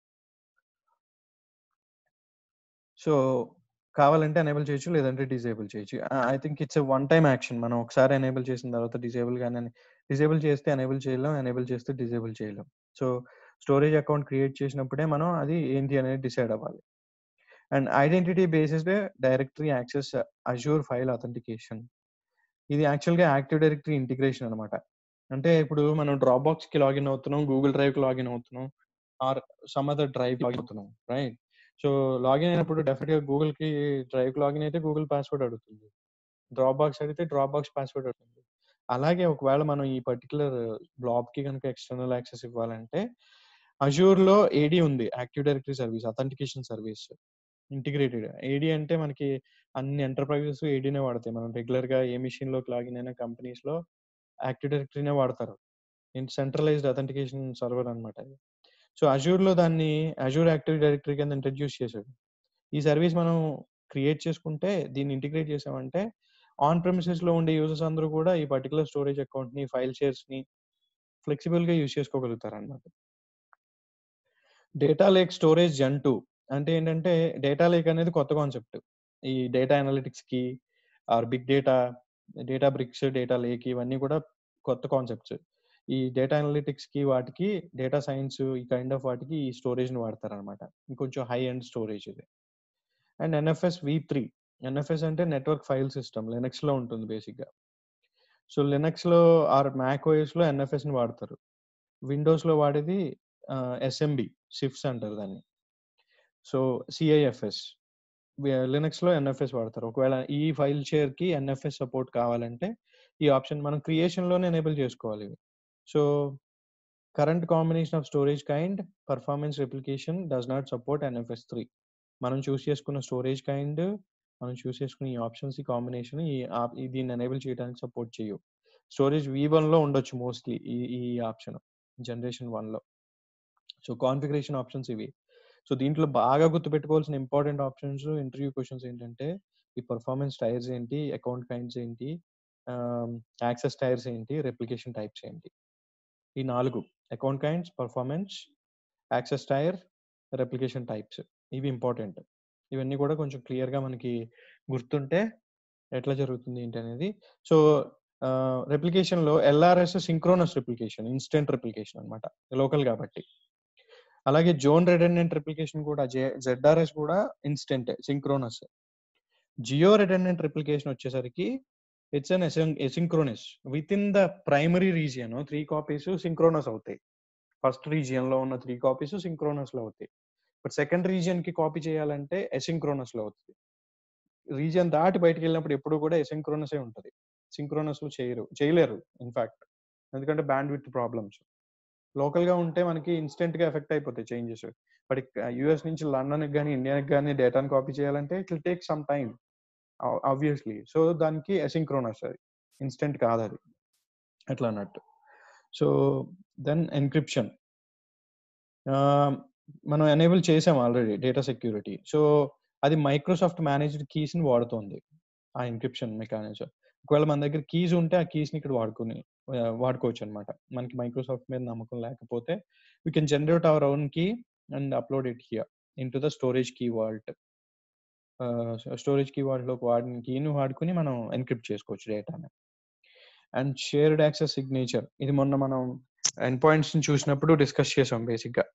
సో, కావాలంటే ఎనేబుల్ చేయొచ్చు. లేదంటే డిసేబుల్ చేయొచ్చు. Ah, I think it's a one time action. మనం ఒకసారి ఎనేబుల్ చేసిన తర్వాత డిసేబుల్ గాని డిసేబుల్ చేస్తే ఎనేబుల్ చేయలేం. ఎనేబుల్ చేస్తే డిసేబుల్ చేయలేం. సో, స్టోరేజ్ అకౌంట్ క్రియేట్ చేసినప్పుడే మనం అది ఏంటి అనేది డిసైడ్ అవ్వాలి. And identity based directory access Azure file authentication. ఇది యాక్చువల్‌గా యాక్టివ్ డైరెక్టరీ ఇంటిగ్రేషన్ అనమాట. అంటే ఇప్పుడు మనం డ్రాప్ బాక్స్‌కి లాగిన్ అవుతున్నాం. గూగుల్ డ్రైవ్‌కి లాగిన్ అవుతున్నాం. ఆర్ సమ్ అదర్ డ్రైవ్‌కి లాగిన్ అవుతున్నాం. రైట్? సో, లాగిన్ అయినప్పుడు డెఫినిట్‌గా గూగుల్‌కి డ్రైవ్‌కి లాగిన్ అయితే గూగుల్ పాస్‌వర్డ్ అడుగుతుంది. డ్రాప్ బాక్స్ అడిగితే డ్రాప్ బాక్స్ పాస్‌వర్డ్ అడుగుతుంది. అలాగే ఒకవేళ మనం ఈ పర్టిక్యులర్ బ్లాబ్‌కి గనుక ఎక్స్టర్నల్ యాక్సెస్ ఇవ్వాలంటే అష్యూర్‌లో ఏడీ ఉంది. Active directory service authentication service. Integrated. AD అంటే మనకి అన్ని ఎంటర్‌ప్రైజెస్ ఏడీనే వాడతాయి. మనం రెగ్యులర్‌గా ఏ మెషిన్‌లోకి లాగిన్ అయిన కంపెనీస్‌లో యాక్టివ్ డైరెక్టరీనే వాడతారు. ఇన్ సెంట్రలైజ్డ్ అథెంటికేషన్ సర్వర్ అనమాట అది. సో, అష్యూర్‌లో దాన్ని అష్యూర్ యాక్టివ్ డైరెక్టరీ కింద ఇంట్రొడ్యూస్ చేశాడు. ఈ సర్వీస్ మనం క్రియేట్ చేసుకుంటే దీన్ని ఇంటిగ్రేట్ చేసామంటే ఆన్ ప్రెమిసెస్‌లో ఉండే యూజర్స్ అందరూ కూడా ఈ పర్టిక్యులర్ స్టోరేజ్ అకౌంట్‌ని, ఫైల్ షేర్స్‌ని ఫ్లెక్సిబుల్‌గా యూజ్ చేసుకోగలుగుతారనమాట. డేటా లేక్ స్టోరేజ్ జెన్ 2 అంటే ఏంటంటే డేటా లేక్ అనేది కొత్త కాన్సెప్ట్. ఈ డేటా అనలిటిక్స్‌కి or big data, Databricks, data lake ఇవన్నీ కూడా కొత్త కాన్సెప్ట్స్. ఈ డేటా అనలిటిక్స్‌కి వాటికి డేటా సైన్స్ ఈ కైండ్ ఆఫ్ వాటికి ఈ స్టోరేజ్‌ని వాడతారనమాట. ఇంకొంచెం హై ఎండ్ స్టోరేజ్ ఇది. అండ్ ఎన్ఎఫ్ఎస్ వి3. ఎన్ఎఫ్ఎస్ అంటే నెట్వర్క్ ఫైల్ సిస్టమ్. లినక్స్‌లో ఉంటుంది బేసిక్‌గా. సో, లినక్స్‌లో ఆర్ మ్యాక్ ఓఎస్‌లో ఎన్ఎఫ్ఎస్‌ని వాడతారు. విండోస్‌లో వాడేది ఆహ్, ఎస్ఎంబీ సిఫ్స్ అంటారు దాన్ని. సో, సిఐఎఫ్ఎస్. వి లినక్స్‌లో ఎన్ఎఫ్ఎస్ వాడతారు. ఒకవేళ ఈ ఫైల్ షేర్‌కి ఎన్ఎఫ్ఎస్ సపోర్ట్ కావాలంటే ఈ ఆప్షన్ మనం క్రియేషన్‌లోనే ఎనేబుల్ చేసుకోవాలి ఇవి. So, current combination of storage kind, performance replication does not support NFS 3. మనం చూస్ చేసుకున్న స్టోరేజ్ కైండ్, మనం చూస్ చేసుకున్న ఈ ఆప్షన్స్ ఈ కాంబినేషన్ ఈ ఆప్ దీన్ని ఎనేబుల్ చేయడానికి సపోర్ట్ చేయవు. స్టోరేజ్ వి1లో ఉండొచ్చు మోస్ట్‌లీ ఈ ఈ ఆప్షన్ జనరేషన్ 1లో. సో, కాన్ఫిగరేషన్ ఆప్షన్స్ ఇవి. సో, దీంట్లో బాగా గుర్తుపెట్టుకోవాల్సిన ఇంపార్టెంట్ ఆప్షన్స్ ఇంటర్వ్యూ క్వెషన్స్ ఏంటంటే ఈ పెర్ఫార్మెన్స్ టైర్స్ ఏంటి? అకౌంట్ కైండ్స్ ఏంటి? ఆహ్, యాక్సెస్ టైర్స్ ఏంటి? రెప్లికేషన్ టైప్స్ ఏంటి? ఈ 4 account kinds, performance, access tier, replication types ఇవి ఇంపార్టెంట్. ఇవన్నీ కూడా కొంచెం క్లియర్‌గా మనకి గుర్తుంటే ఎట్లా జరుగుతుంది ఏంటి అనేది. సో, ఆహ్, రెప్లికేషన్‌లో LRS synchronous replication, instant replication అనమాట. లోకల్ కాబట్టి. అలాగే జోన్ రిడెండెంట్ రెప్లికేషన్ కూడా జె జెడ్ఆర్ఎస్ కూడా ఇన్‌స్టంటే సింక్రోనస్. జియో రిడెండెంట్ రెప్లికేషన్ వచ్చేసరికి ఇట్స్ ఎన్ ఎసిన్ asynchronous. Within the primary region 3 copies synchronous అవుతాయి. ఫస్ట్ రీజియన్‌లో ఉన్న 3 కాపీస్ సింక్రోనస్‌లో అవుతాయి. బట్ సెకండ్ రీజియన్‌కి కాపీ చేయాలంటే ఎసింక్రోనస్‌లో అవుతది. రీజియన్ దాటి బయటికెళ్ళినప్పుడు ఎప్పుడు కూడా ఎసింక్రోనసే ఉంటది. సింక్రోనస్‌లో చేయరు. చేయలేరు ఇన్‌ఫాక్ట్. ఎందుకంటే బ్యాండ్‌విడ్త్ ప్రాబ్లమ్స్. లోకల్‌గా ఉంటే మనకి ఇన్‌స్టంట్‌గా ఎఫెక్ట్ అయిపోతాయి చేంజెస్. బట్ ఇక్ యూఎస్ నుంచి లండన్‌కి గాని, ఇండియాకి గాని డేటాను కాపీ చేయాలంటే it will take some time. Ah, obviously. So, దానికి ఎసింక్రోనస్ అది. ఇన్‌స్టంట్ కాదది. అట్లా అన్నట్టు. So, then encryption. ఆహ్, మనం ఎనేబుల్ చేసాం ఆల్రెడీ డేటా సెక్యూరిటీ. సో, అది మైక్రోసాఫ్ట్ మేనేజ్డ్ కీస్‌ని వాడుతోంది. ఆ ఎన్క్రిప్షన్ మెకానిజం. ఒకవేళ మన దగ్గర కీస్ ఉంటే ఆ కీస్‌ని ఇక్కడ వాడుకొని ఆహ్, వాడుకోవచ్చనమాట. మనకి మైక్రోసాఫ్ట్ మీద నమ్మకం లేకపోతే we can generate our own key and upload it here into the storage key vault. Ah, storage key వాల్ట్‌లోకి వాడిన కీని వాడుకొని మనం ఎన్క్రిప్ట్ చేసుకోవచ్చు డేటాని. And shared access signature. ఇది మొన్న మనం ఎండ్ పాయింట్స్‌ని చూసినప్పుడు డిస్కస్ చేసాం బేసిక్‌గా.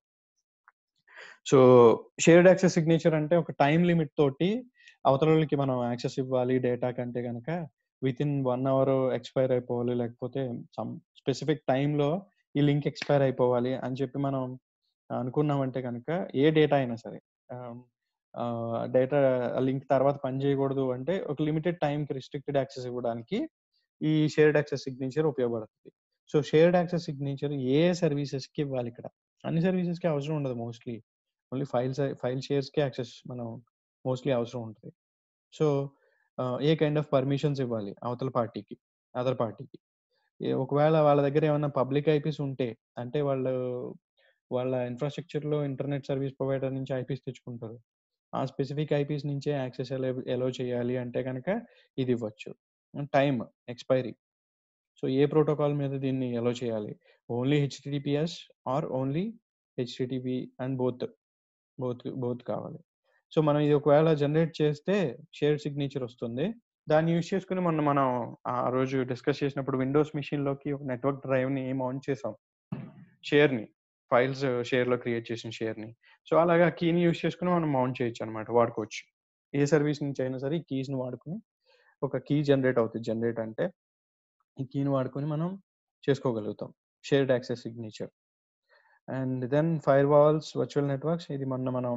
సో, షేర్డ్ యాక్సెస్ సిగ్నేచర్ అంటే ఒక టైమ్ లిమిట్ తోటి అవతలోళ్ళకి మనం యాక్సెస్ ఇవ్వాలి డేటా కంటే గనక వితిన్ 1 అవర్ ఎక్స్‌పైర్ అయిపోవాలి. లేకపోతే సమ్ స్పెసిఫిక్ టైమ్‌లో ఈ లింక్ ఎక్స్‌పైర్ అయిపోవాలి అని చెప్పి మనం అనుకున్నామంటే గనక ఏ డేటా అయినా సరే ఆహ్, ఆహ్, డేటా లింక్ తర్వాత పని చేయకూడదు అంటే ఒక లిమిటెడ్ టైమ్‌కి రిస్ట్రిక్టెడ్ యాక్సెస్ ఇవ్వడానికి ఈ షేర్డ్ యాక్సెస్ సిగ్నేచర్ ఉపయోగపడుతది. సో, షేర్డ్ యాక్సెస్ సిగ్నేచర్ ఏ సర్వీసెస్‌కి ఇవ్వాలి ఇక్కడ? అన్ని సర్వీసెస్‌కి అవసరం ఉండదు మోస్ట్‌లీ. ఓన్లీ ఫైల్స్ ఫైల్ షేర్స్‌కే యాక్సెస్ మనం మోస్ట్‌లీ అవసరం ఉంటది. సో, ఆహ్, ఏ కైండ్ ఆఫ్ పర్మిషన్స్ ఇవ్వాలి అవతల పార్టీకి, అదర్ పార్టీకి. ఏ ఒకవేళ వాళ్ళ దగ్గర ఏమన్నా పబ్లిక్ ఐపీస్ ఉంటే అంటే వాళ్ళు వాళ్ళ ఇన్‌ఫ్రాస్ట్రక్చర్‌లో ఇంటర్నెట్ సర్వీస్ ప్రొవైడర్ నుంచి ఐపీస్ తెచ్చుకుంటారు. ఆ స్పెసిఫిక్ ఐపీస్ నుంచే యాక్సెస్ ఎలవ్ ఎలౌ చేయాలి అంటే గనక ఇది ఇవ్వచ్చు. Time expiry. సో, ఏ ప్రోటోకాల్ మీద దీన్ని ఎలౌ చేయాలి? Only HTTPS or only HTTP and both. Both both కావాలి. సో, మనం ఇది ఒకవేళ జనరేట్ చేస్తే షేర్డ్ సిగ్నేచర్ వస్తుంది. దాన్ని యూజ్ చేసుకొని మొన్న మనం ఆ రోజు డిస్కస్ చేసినప్పుడు విండోస్ మెషిన్‌లోకి ఒక నెట్వర్క్ డ్రైవ్‌ని మౌంట్ చేసాం. షేర్‌ని. ఫైల్స్ షేర్‌లో క్రియేట్ చేసిన షేర్‌ని. సో, అలాగా కీని యూజ్ చేసుకొని మనం మౌంట్ చేయొచ్చనమాట. వాడుకోవచ్చు. ఏ సర్వీస్ నుంచి అయినా సరే ఈ కీస్‌ని వాడుకొని ఒక కీ జనరేట్ అవుతది. జనరేట్ అంటే ఈ కీని వాడుకొని మనం చేసుకోగలుగుతాం. Shared access signature. And then firewalls, virtual networks ఇది మొన్న మనం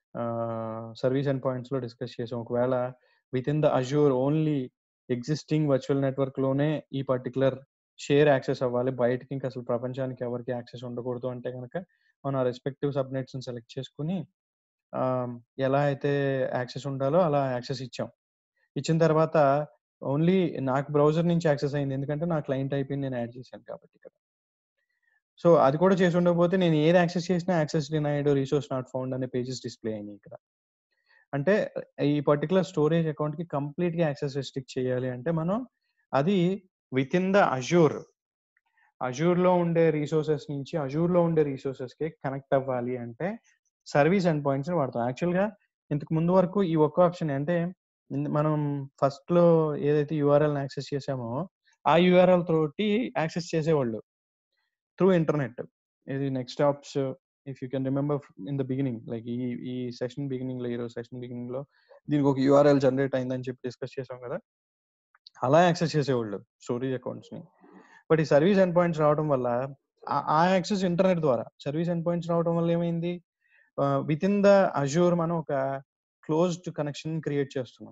ఆహ్, సర్వీస్ ఎండ్ పాయింట్స్‌లో డిస్కస్ చేసాం. ఒకవేళ within the Azure only existing virtual నెట్వర్క్‌లోనే ఈ పర్టిక్యులర్ షేర్ యాక్సెస్ అవ్వాలి. బయటకి ఇంక అసలు ప్రపంచానికి ఎవరికీ యాక్సెస్ ఉండకూడదు అంటే గనక మనం రెస్పెక్టివ్ సబ్‌నెట్స్‌ని సెలెక్ట్ చేసుకొని ఆహ్, ఎలా అయితే యాక్సెస్ ఉండాలో అలా యాక్సెస్ ఇచ్చాం. ఇచ్చిన తర్వాత ఓన్లీ నాకు బ్రౌజర్ నుంచి యాక్సెస్ అయింది. ఎందుకంటే నా క్లయింట్ ఐపీని నేను యాడ్ చేశాను కాబట్టి ఇక్కడ. సో, అది కూడా చేసి ఉండకపోతే నేను ఏది యాక్సెస్ చేసినా access denied, resource not found అనే పేజెస్ డిస్‌ప్లే అయినాయి ఇక్కడ. అంటే ఈ పర్టిక్యులర్ స్టోరేజ్ అకౌంట్‌కి కంప్లీట్‌గా యాక్సెస్ రెస్ట్రిక్ట్ చేయాలి అంటే మనం అది వితిన్ ద అజూర్. అజూర్‌లో ఉండే రిసోర్సెస్ నుంచి అజూర్‌లో ఉండే రిసోర్సెస్‌కి కనెక్ట్ అవ్వాలి అంటే సర్వీస్ ఎండ్ పాయింట్స్‌ని వాడతాం. యాక్చువల్‌గా ఇంతకు ముందు వరకు ఈ ఒక్క ఆప్షన్ అంటే మనం ఫస్ట్‌లో ఏదైతే యూఆర్ఎల్‌ని యాక్సెస్ చేసామో ఆ యూఆర్ఎల్ తోటి యాక్సెస్ చేసేవాళ్ళు. Through internet. ఇది next stops if you can remember in the beginning like ఈ ఈ సెషన్ బిగినింగ్‌లో ఈరోజు సెషన్ బిగినింగ్‌లో దీనికి ఒక యూఆర్ఎల్ జనరేట్ అయిందని చెప్పి డిస్కస్ చేసాం కదా! అలా యాక్సెస్ చేసేవాళ్ళు స్టోరేజ్ అకౌంట్స్‌ని. బట్ ఈ సర్వీస్ ఎండ్ పాయింట్స్ రావడం వల్ల ఆ ఆ యాక్సెస్ ఇంటర్నెట్ ద్వారా. సర్వీస్ ఎండ్ పాయింట్స్ రావడం వల్ల ఏమైంది? ఆహ్, వితిన్ ద అజూర్ మనం ఒక క్లోజ్డ్ కనెక్షన్ క్రియేట్ చేస్తున్నాం.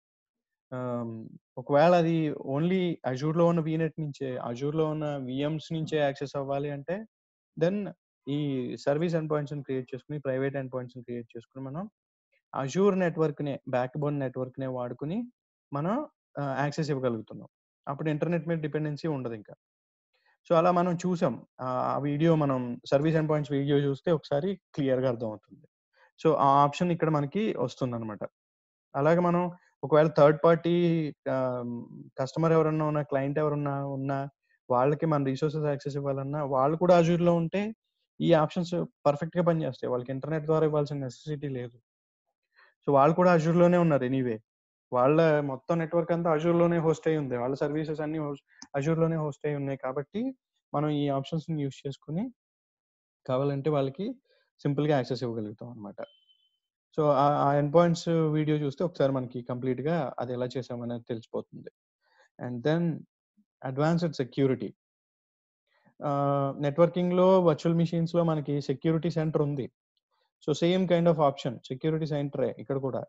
ఆహ్, ఒకవేళ అది ఓన్లీ అజూర్‌లో ఉన్న వీనెట్ నుంచే, అజూర్‌లో ఉన్న వీఎమ్స్ నుంచే యాక్సెస్ అవ్వాలి అంటే దెన్ ఈ సర్వీస్ ఎండ్ పాయింట్స్‌ని క్రియేట్ చేసుకొని, ప్రైవేట్ ఎండ్ పాయింట్స్‌ని క్రియేట్ చేసుకొని మనం అజూర్ నెట్వర్క్‌నే బ్యాక్‌బోన్ నెట్వర్క్‌నే వాడుకొని మనం ఆహ్, యాక్సెస్ ఇవ్వగలుగుతున్నాం. అప్పుడు ఇంటర్నెట్ మీద డిపెండెన్సీ ఉండదింక. సో, అలా మనం చూసాం. ఆహ్, ఆ వీడియో మనం సర్వీస్ ఎండ్ పాయింట్స్ వీడియో చూస్తే ఒకసారి క్లియర్‌గా అర్థమవుతుంది. సో, ఆ ఆప్షన్ ఇక్కడ మనకి వస్తుందనమాట. అలాగే మనం ఒకవేళ థర్డ్ పార్టీ ఆహ్, కస్టమర్ ఎవరన్నా ఉన్నా, క్లయింట్ ఎవరన్నా ఉన్నా వాళ్ళకి మన రిసోర్సెస్ యాక్సెస్ ఇవ్వాలన్నా వాళ్ళు కూడా అజూర్‌లో ఉంటే ఈ ఆప్షన్స్ పర్ఫెక్ట్‌గా పనిచేస్తాయి. వాళ్ళకి ఇంటర్నెట్ ద్వారా ఇవ్వాల్సిన నెసెసిటీ లేదు. సో, వాళ్ళు కూడా అజూర్‌లోనే ఉన్నారు ఎనీవే. వాళ్ళ మొత్తం నెట్వర్క్ అంతా అజూర్‌లోనే హోస్ట్ అయ్యి ఉంది. వాళ్ళ సర్వీసెస్ అన్నీ హోస్ట్ అజూర్‌లోనే హోస్ట్ అయ్యి ఉన్నాయి కాబట్టి మనం ఈ ఆప్షన్స్‌ని యూజ్ చేసుకొని కావాలంటే వాళ్ళకి సింపుల్‌గా యాక్సెస్ ఇవ్వగలుగుతాం అనమాట. సో, ఆ ఆ ఎండ్ పాయింట్స్ వీడియో చూస్తే ఒకసారి మనకి కంప్లీట్‌గా అది ఎలా చేసామనేది తెలిసిపోతుంది. And then advanced security. Ah, నెట్వర్కింగ్‌లో వర్చువల్ మెషిన్స్‌లో మనకి సెక్యూరిటీ సెంటర్ ఉంది. So, same kind of option security సెంటరే ఇక్కడ కూడా.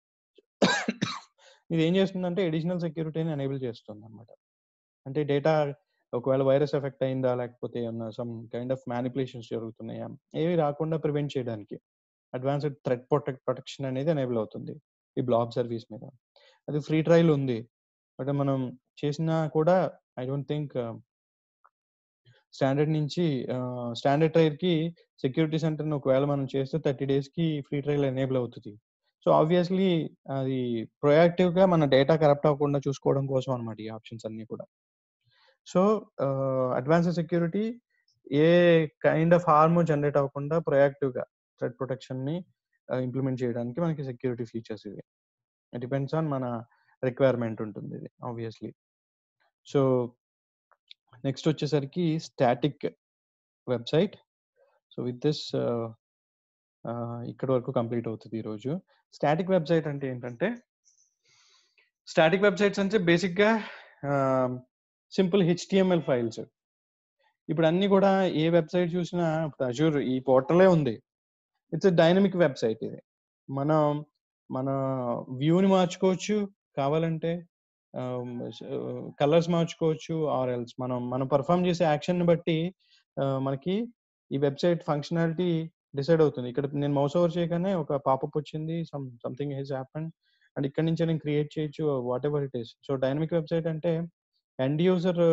ఇదేం చేస్తుందంటే అడిషనల్ సెక్యూరిటీని ఎనేబుల్ చేస్తుందనమాట. అంటే డేటా ఒకవేళ వైరస్ ఎఫెక్ట్ అయిందా? లేకపోతే ఏమన్నా సమ్ కైండ్ ఆఫ్ మానిప్యులేషన్స్ జరుగుతున్నాయా? ఏవి రాకుండా ప్రివెంట్ చేయడానికి. అడ్వాన్స్డ్ థ్రెట్ ప్రొటెక్ట్ ప్రొటెక్షన్ అనేది ఎనేబుల్ అవుతుంది. ఈ బ్లాబ్ సర్వీస్ మీద. అది ఫ్రీ ట్రయల్ ఉంది. బట్ మనం చేసినా కూడా ఐ డోంట్ థింక్ స్టాండర్డ్ నుంచి ఆహ్, స్టాండర్డ్ ట్రైల్‌కి సెక్యూరిటీ సెంటర్‌ని ఒకవేళ మనం చేస్తే 30 డేస్‌కి ఫ్రీ ట్రయల్ ఎనేబుల్ అవుతది. సో, ఆబ్వియస్‌లీ అది ప్రొయాక్టివ్‌గా మన డేటా కరప్ట్ అవ్వకుండా చూసుకోవడం కోసం అనమాట ఈ ఆప్షన్స్ అన్నీ కూడా. సో, ఆహ్, అడ్వాన్స్డ్ సెక్యూరిటీ ఏ కైండ్ ఆఫ్ హార్మ్ జనరేట్ అవ్వకుండా ప్రొయాక్టివ్‌గా థ్రెట్ ప్రొటెక్షన్‌ని ఆహ్, ఇంప్లిమెంట్ చేయడానికి మనకి సెక్యూరిటీ ఫీచర్స్ ఇవి. ఇట్ డిపెండ్స్ ఆన్ మన రిక్వైర్మెంట్ ఉంటుంది ఇది ఆబ్వియస్‌లీ. సో, నెక్స్ట్ వచ్చేసరికి static website. So, with this ah, ah, ఇక్కడి వరకు కంప్లీట్ అవుతది ఈరోజు. స్టాటిక్ వెబ్‌సైట్ అంటే ఏంటంటే స్టాటిక్ వెబ్‌సైట్స్ అంటే బేసిక్‌గా ఆహ్, సింపుల్ హెచ్‌టీఎంఎల్ ఫైల్స్. ఇప్పుడు అన్నీ కూడా ఏ వెబ్‌సైట్ చూసినా ఇప్పుడు అజూర్ ఈ పోర్టలే ఉంది. ఇట్స్ ఎ డైనమిక్ వెబ్‌సైట్ ఇది. మనం మన వ్యూని మార్చుకోవచ్చు కావాలంటే. ఆహ్, స్ కలర్స్ మార్చుకోవచ్చు ఆర్ ఎల్స్ మనం మనం పెర్ఫార్మ్ చేసే యాక్షన్‌ని బట్టి ఆహ్, మనకి ఈ వెబ్‌సైట్ ఫంక్షనాలిటీ డిసైడ్ అవుతుంది. ఇక్కడ నేను మౌస్ ఓవర్ చేయగానే ఒక పాపప్ వచ్చింది. Some something has happened and ఇక్కడి నుంచే నేను క్రియేట్ చేయొచ్చు whatever it is. So, dynamic website అంటే ఎండ్ యూజర్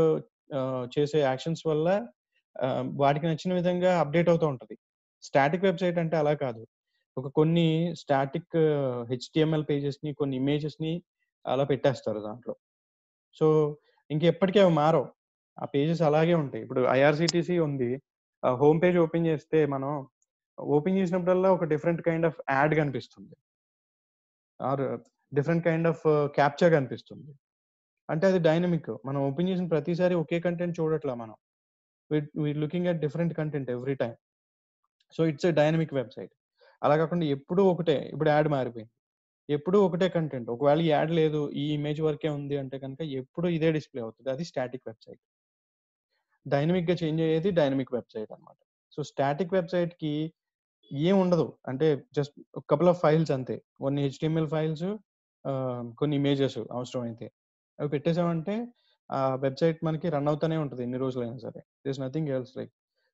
చేసే యాక్షన్స్ వల్ల ఆ, వాటికి నచ్చిన విధంగా అప్డేట్ అవుతూ ఉంటుంది స్టాటిక్ వెబ్సైట్ అంటే అలా కాదు ఒక కొన్ని స్టాటిక్ హెచ్టిఎంఎల్ పేజెస్ని కొన్ని ఇమేజెస్ని అలా పెట్టేస్తారు దాంట్లో సో ఇంకెప్పటికీ అవి మారవు ఆ పేజెస్ అలాగే ఉంటాయి ఇప్పుడు ఐఆర్సిటీసీ ఉంది హోమ్ పేజ్ ఓపెన్ చేస్తే మనం ఓపెన్ చేసినప్పుడల్లా ఒక డిఫరెంట్ కైండ్ ఆఫ్ యాడ్ కనిపిస్తుంది or different kind of captcha కనిపిస్తుంది అంటే అది డైనమిక్ మనం ఓపెన్ చేసిన ప్రతిసారి ఒకే కంటెంట్ చూడట్లా మనం we're looking at different content every time so it's a dynamic website అలా కాకుండా ఎప్పుడూ ఒకటే ఇప్పుడు యాడ్ మారిపోయింది ఎప్పుడూ ఒకటే కంటెంట్ ఒకవేళ ఈ యాడ్ లేదు ఈ ఇమేజ్ వరకే ఉంది అంటే కనుక ఎప్పుడు ఇదే డిస్ప్లే అవుతుంది అది స్టాటిక్ వెబ్సైట్ డైనమిక్ గా చేంజ్ అయ్యేది డైనమిక్ వెబ్సైట్ అన్నమాట సో స్టాటిక్ వెబ్సైట్ కి ఏం ఉండదు అంటే జస్ట్ కపుల్ ఆఫ్ ఫైల్స్ అంతే కొన్ని హెచ్టిఎంఎల్ ఫైల్స్ కొన్ని ఇమేజెస్ అవసరం అయితే అవి పెట్టేసామంటే ఆ వెబ్సైట్ మనకి రన్ అవుతూనే ఉంటుంది ఎన్ని రోజులైనా సరే దిస్ నథింగ్ ఎల్స్ లైక్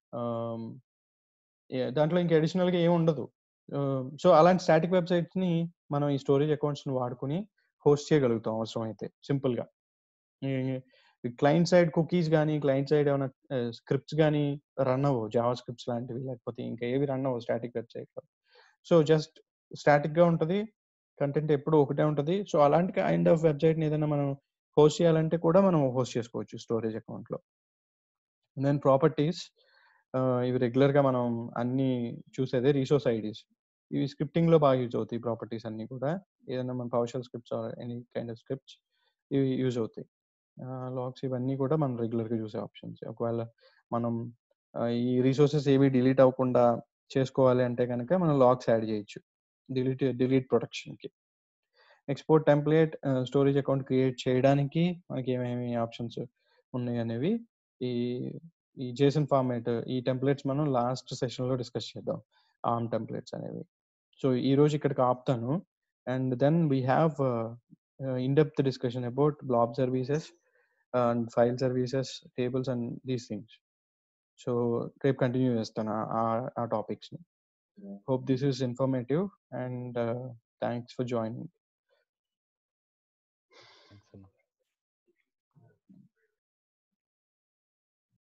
దాంట్లో ఇంకా అడిషనల్ గా ఏమి ఉండదు సో అలాంటి స్టాటిక్ వెబ్సైట్స్ ని మనం ఈ స్టోరేజ్ అకౌంట్స్ ని వాడుకుని హోస్ట్ చేయగలుగుతాం అవసరం అయితే సింపుల్ గా క్లయింట్ సైడ్ కుకీస్ కానీ క్లయింట్ సైడ్ ఏమైనా స్క్రిప్ట్స్ కానీ రన్ అవ్వవు జావా స్క్రిప్ట్స్ లాంటివి లేకపోతే ఇంకా ఏవి రన్ అవ్వవు స్టాటిక్ వెబ్సైట్ లో సో జస్ట్ స్టాటిక్ గా ఉంటుంది కంటెంట్ ఎప్పుడు ఒకటే ఉంటుంది సో అలాంటి కైండ్ ఆఫ్ వెబ్సైట్ ని ఏదైనా మనం హోస్ట్ చేయాలంటే కూడా మనం హోస్ట్ చేసుకోవచ్చు స్టోరేజ్ అకౌంట్ లో దెన్ ప్రాపర్టీస్ ఇవి రెగ్యులర్ గా మనం అన్ని చూసేదే రీసోర్స్ ఐడీస్ ఇవి స్క్రిప్టింగ్ లో బాగా యూజ్ అవుతాయి ప్రాపర్టీస్ అన్ని కూడా ఏదైనా మన PowerShell scripts or any kind of scripts ఇవి యూజ్ అవుతాయి లాగ్స్ ఇవన్నీ కూడా మనం రెగ్యులర్ గా చూసే ఆప్షన్స్ ఒకవేళ మనం ఈ రీసోర్సెస్ ఏవి డిలీట్ అవ్వకుండా చేసుకోవాలి అంటే కనుక మనం లాగ్స్ యాడ్ చేయొచ్చు డిలీట్ డిలీట్ ప్రొటెక్షన్ కి export template storage account create చేయడానికి మనకి ఏమేమి ఆప్షన్స్ ఉన్నాయి అనేవి ఈ ఈ జేసన్ ఫార్మేట్ ఈ టెంప్లెట్స్ మనం లాస్ట్ సెషన్ లో డిస్కస్ చేద్దాం ఆర్మ్ టెంప్లెట్స్ అనేవి సో ఈ రోజు ఇక్కడికి ఆపుతాను and then we have in depth discussion about blob services and file services tables and these things so రేపు కంటిన్యూ చేస్తాను ఆ టాపిక్స్ని hope this is informative and thanks for joining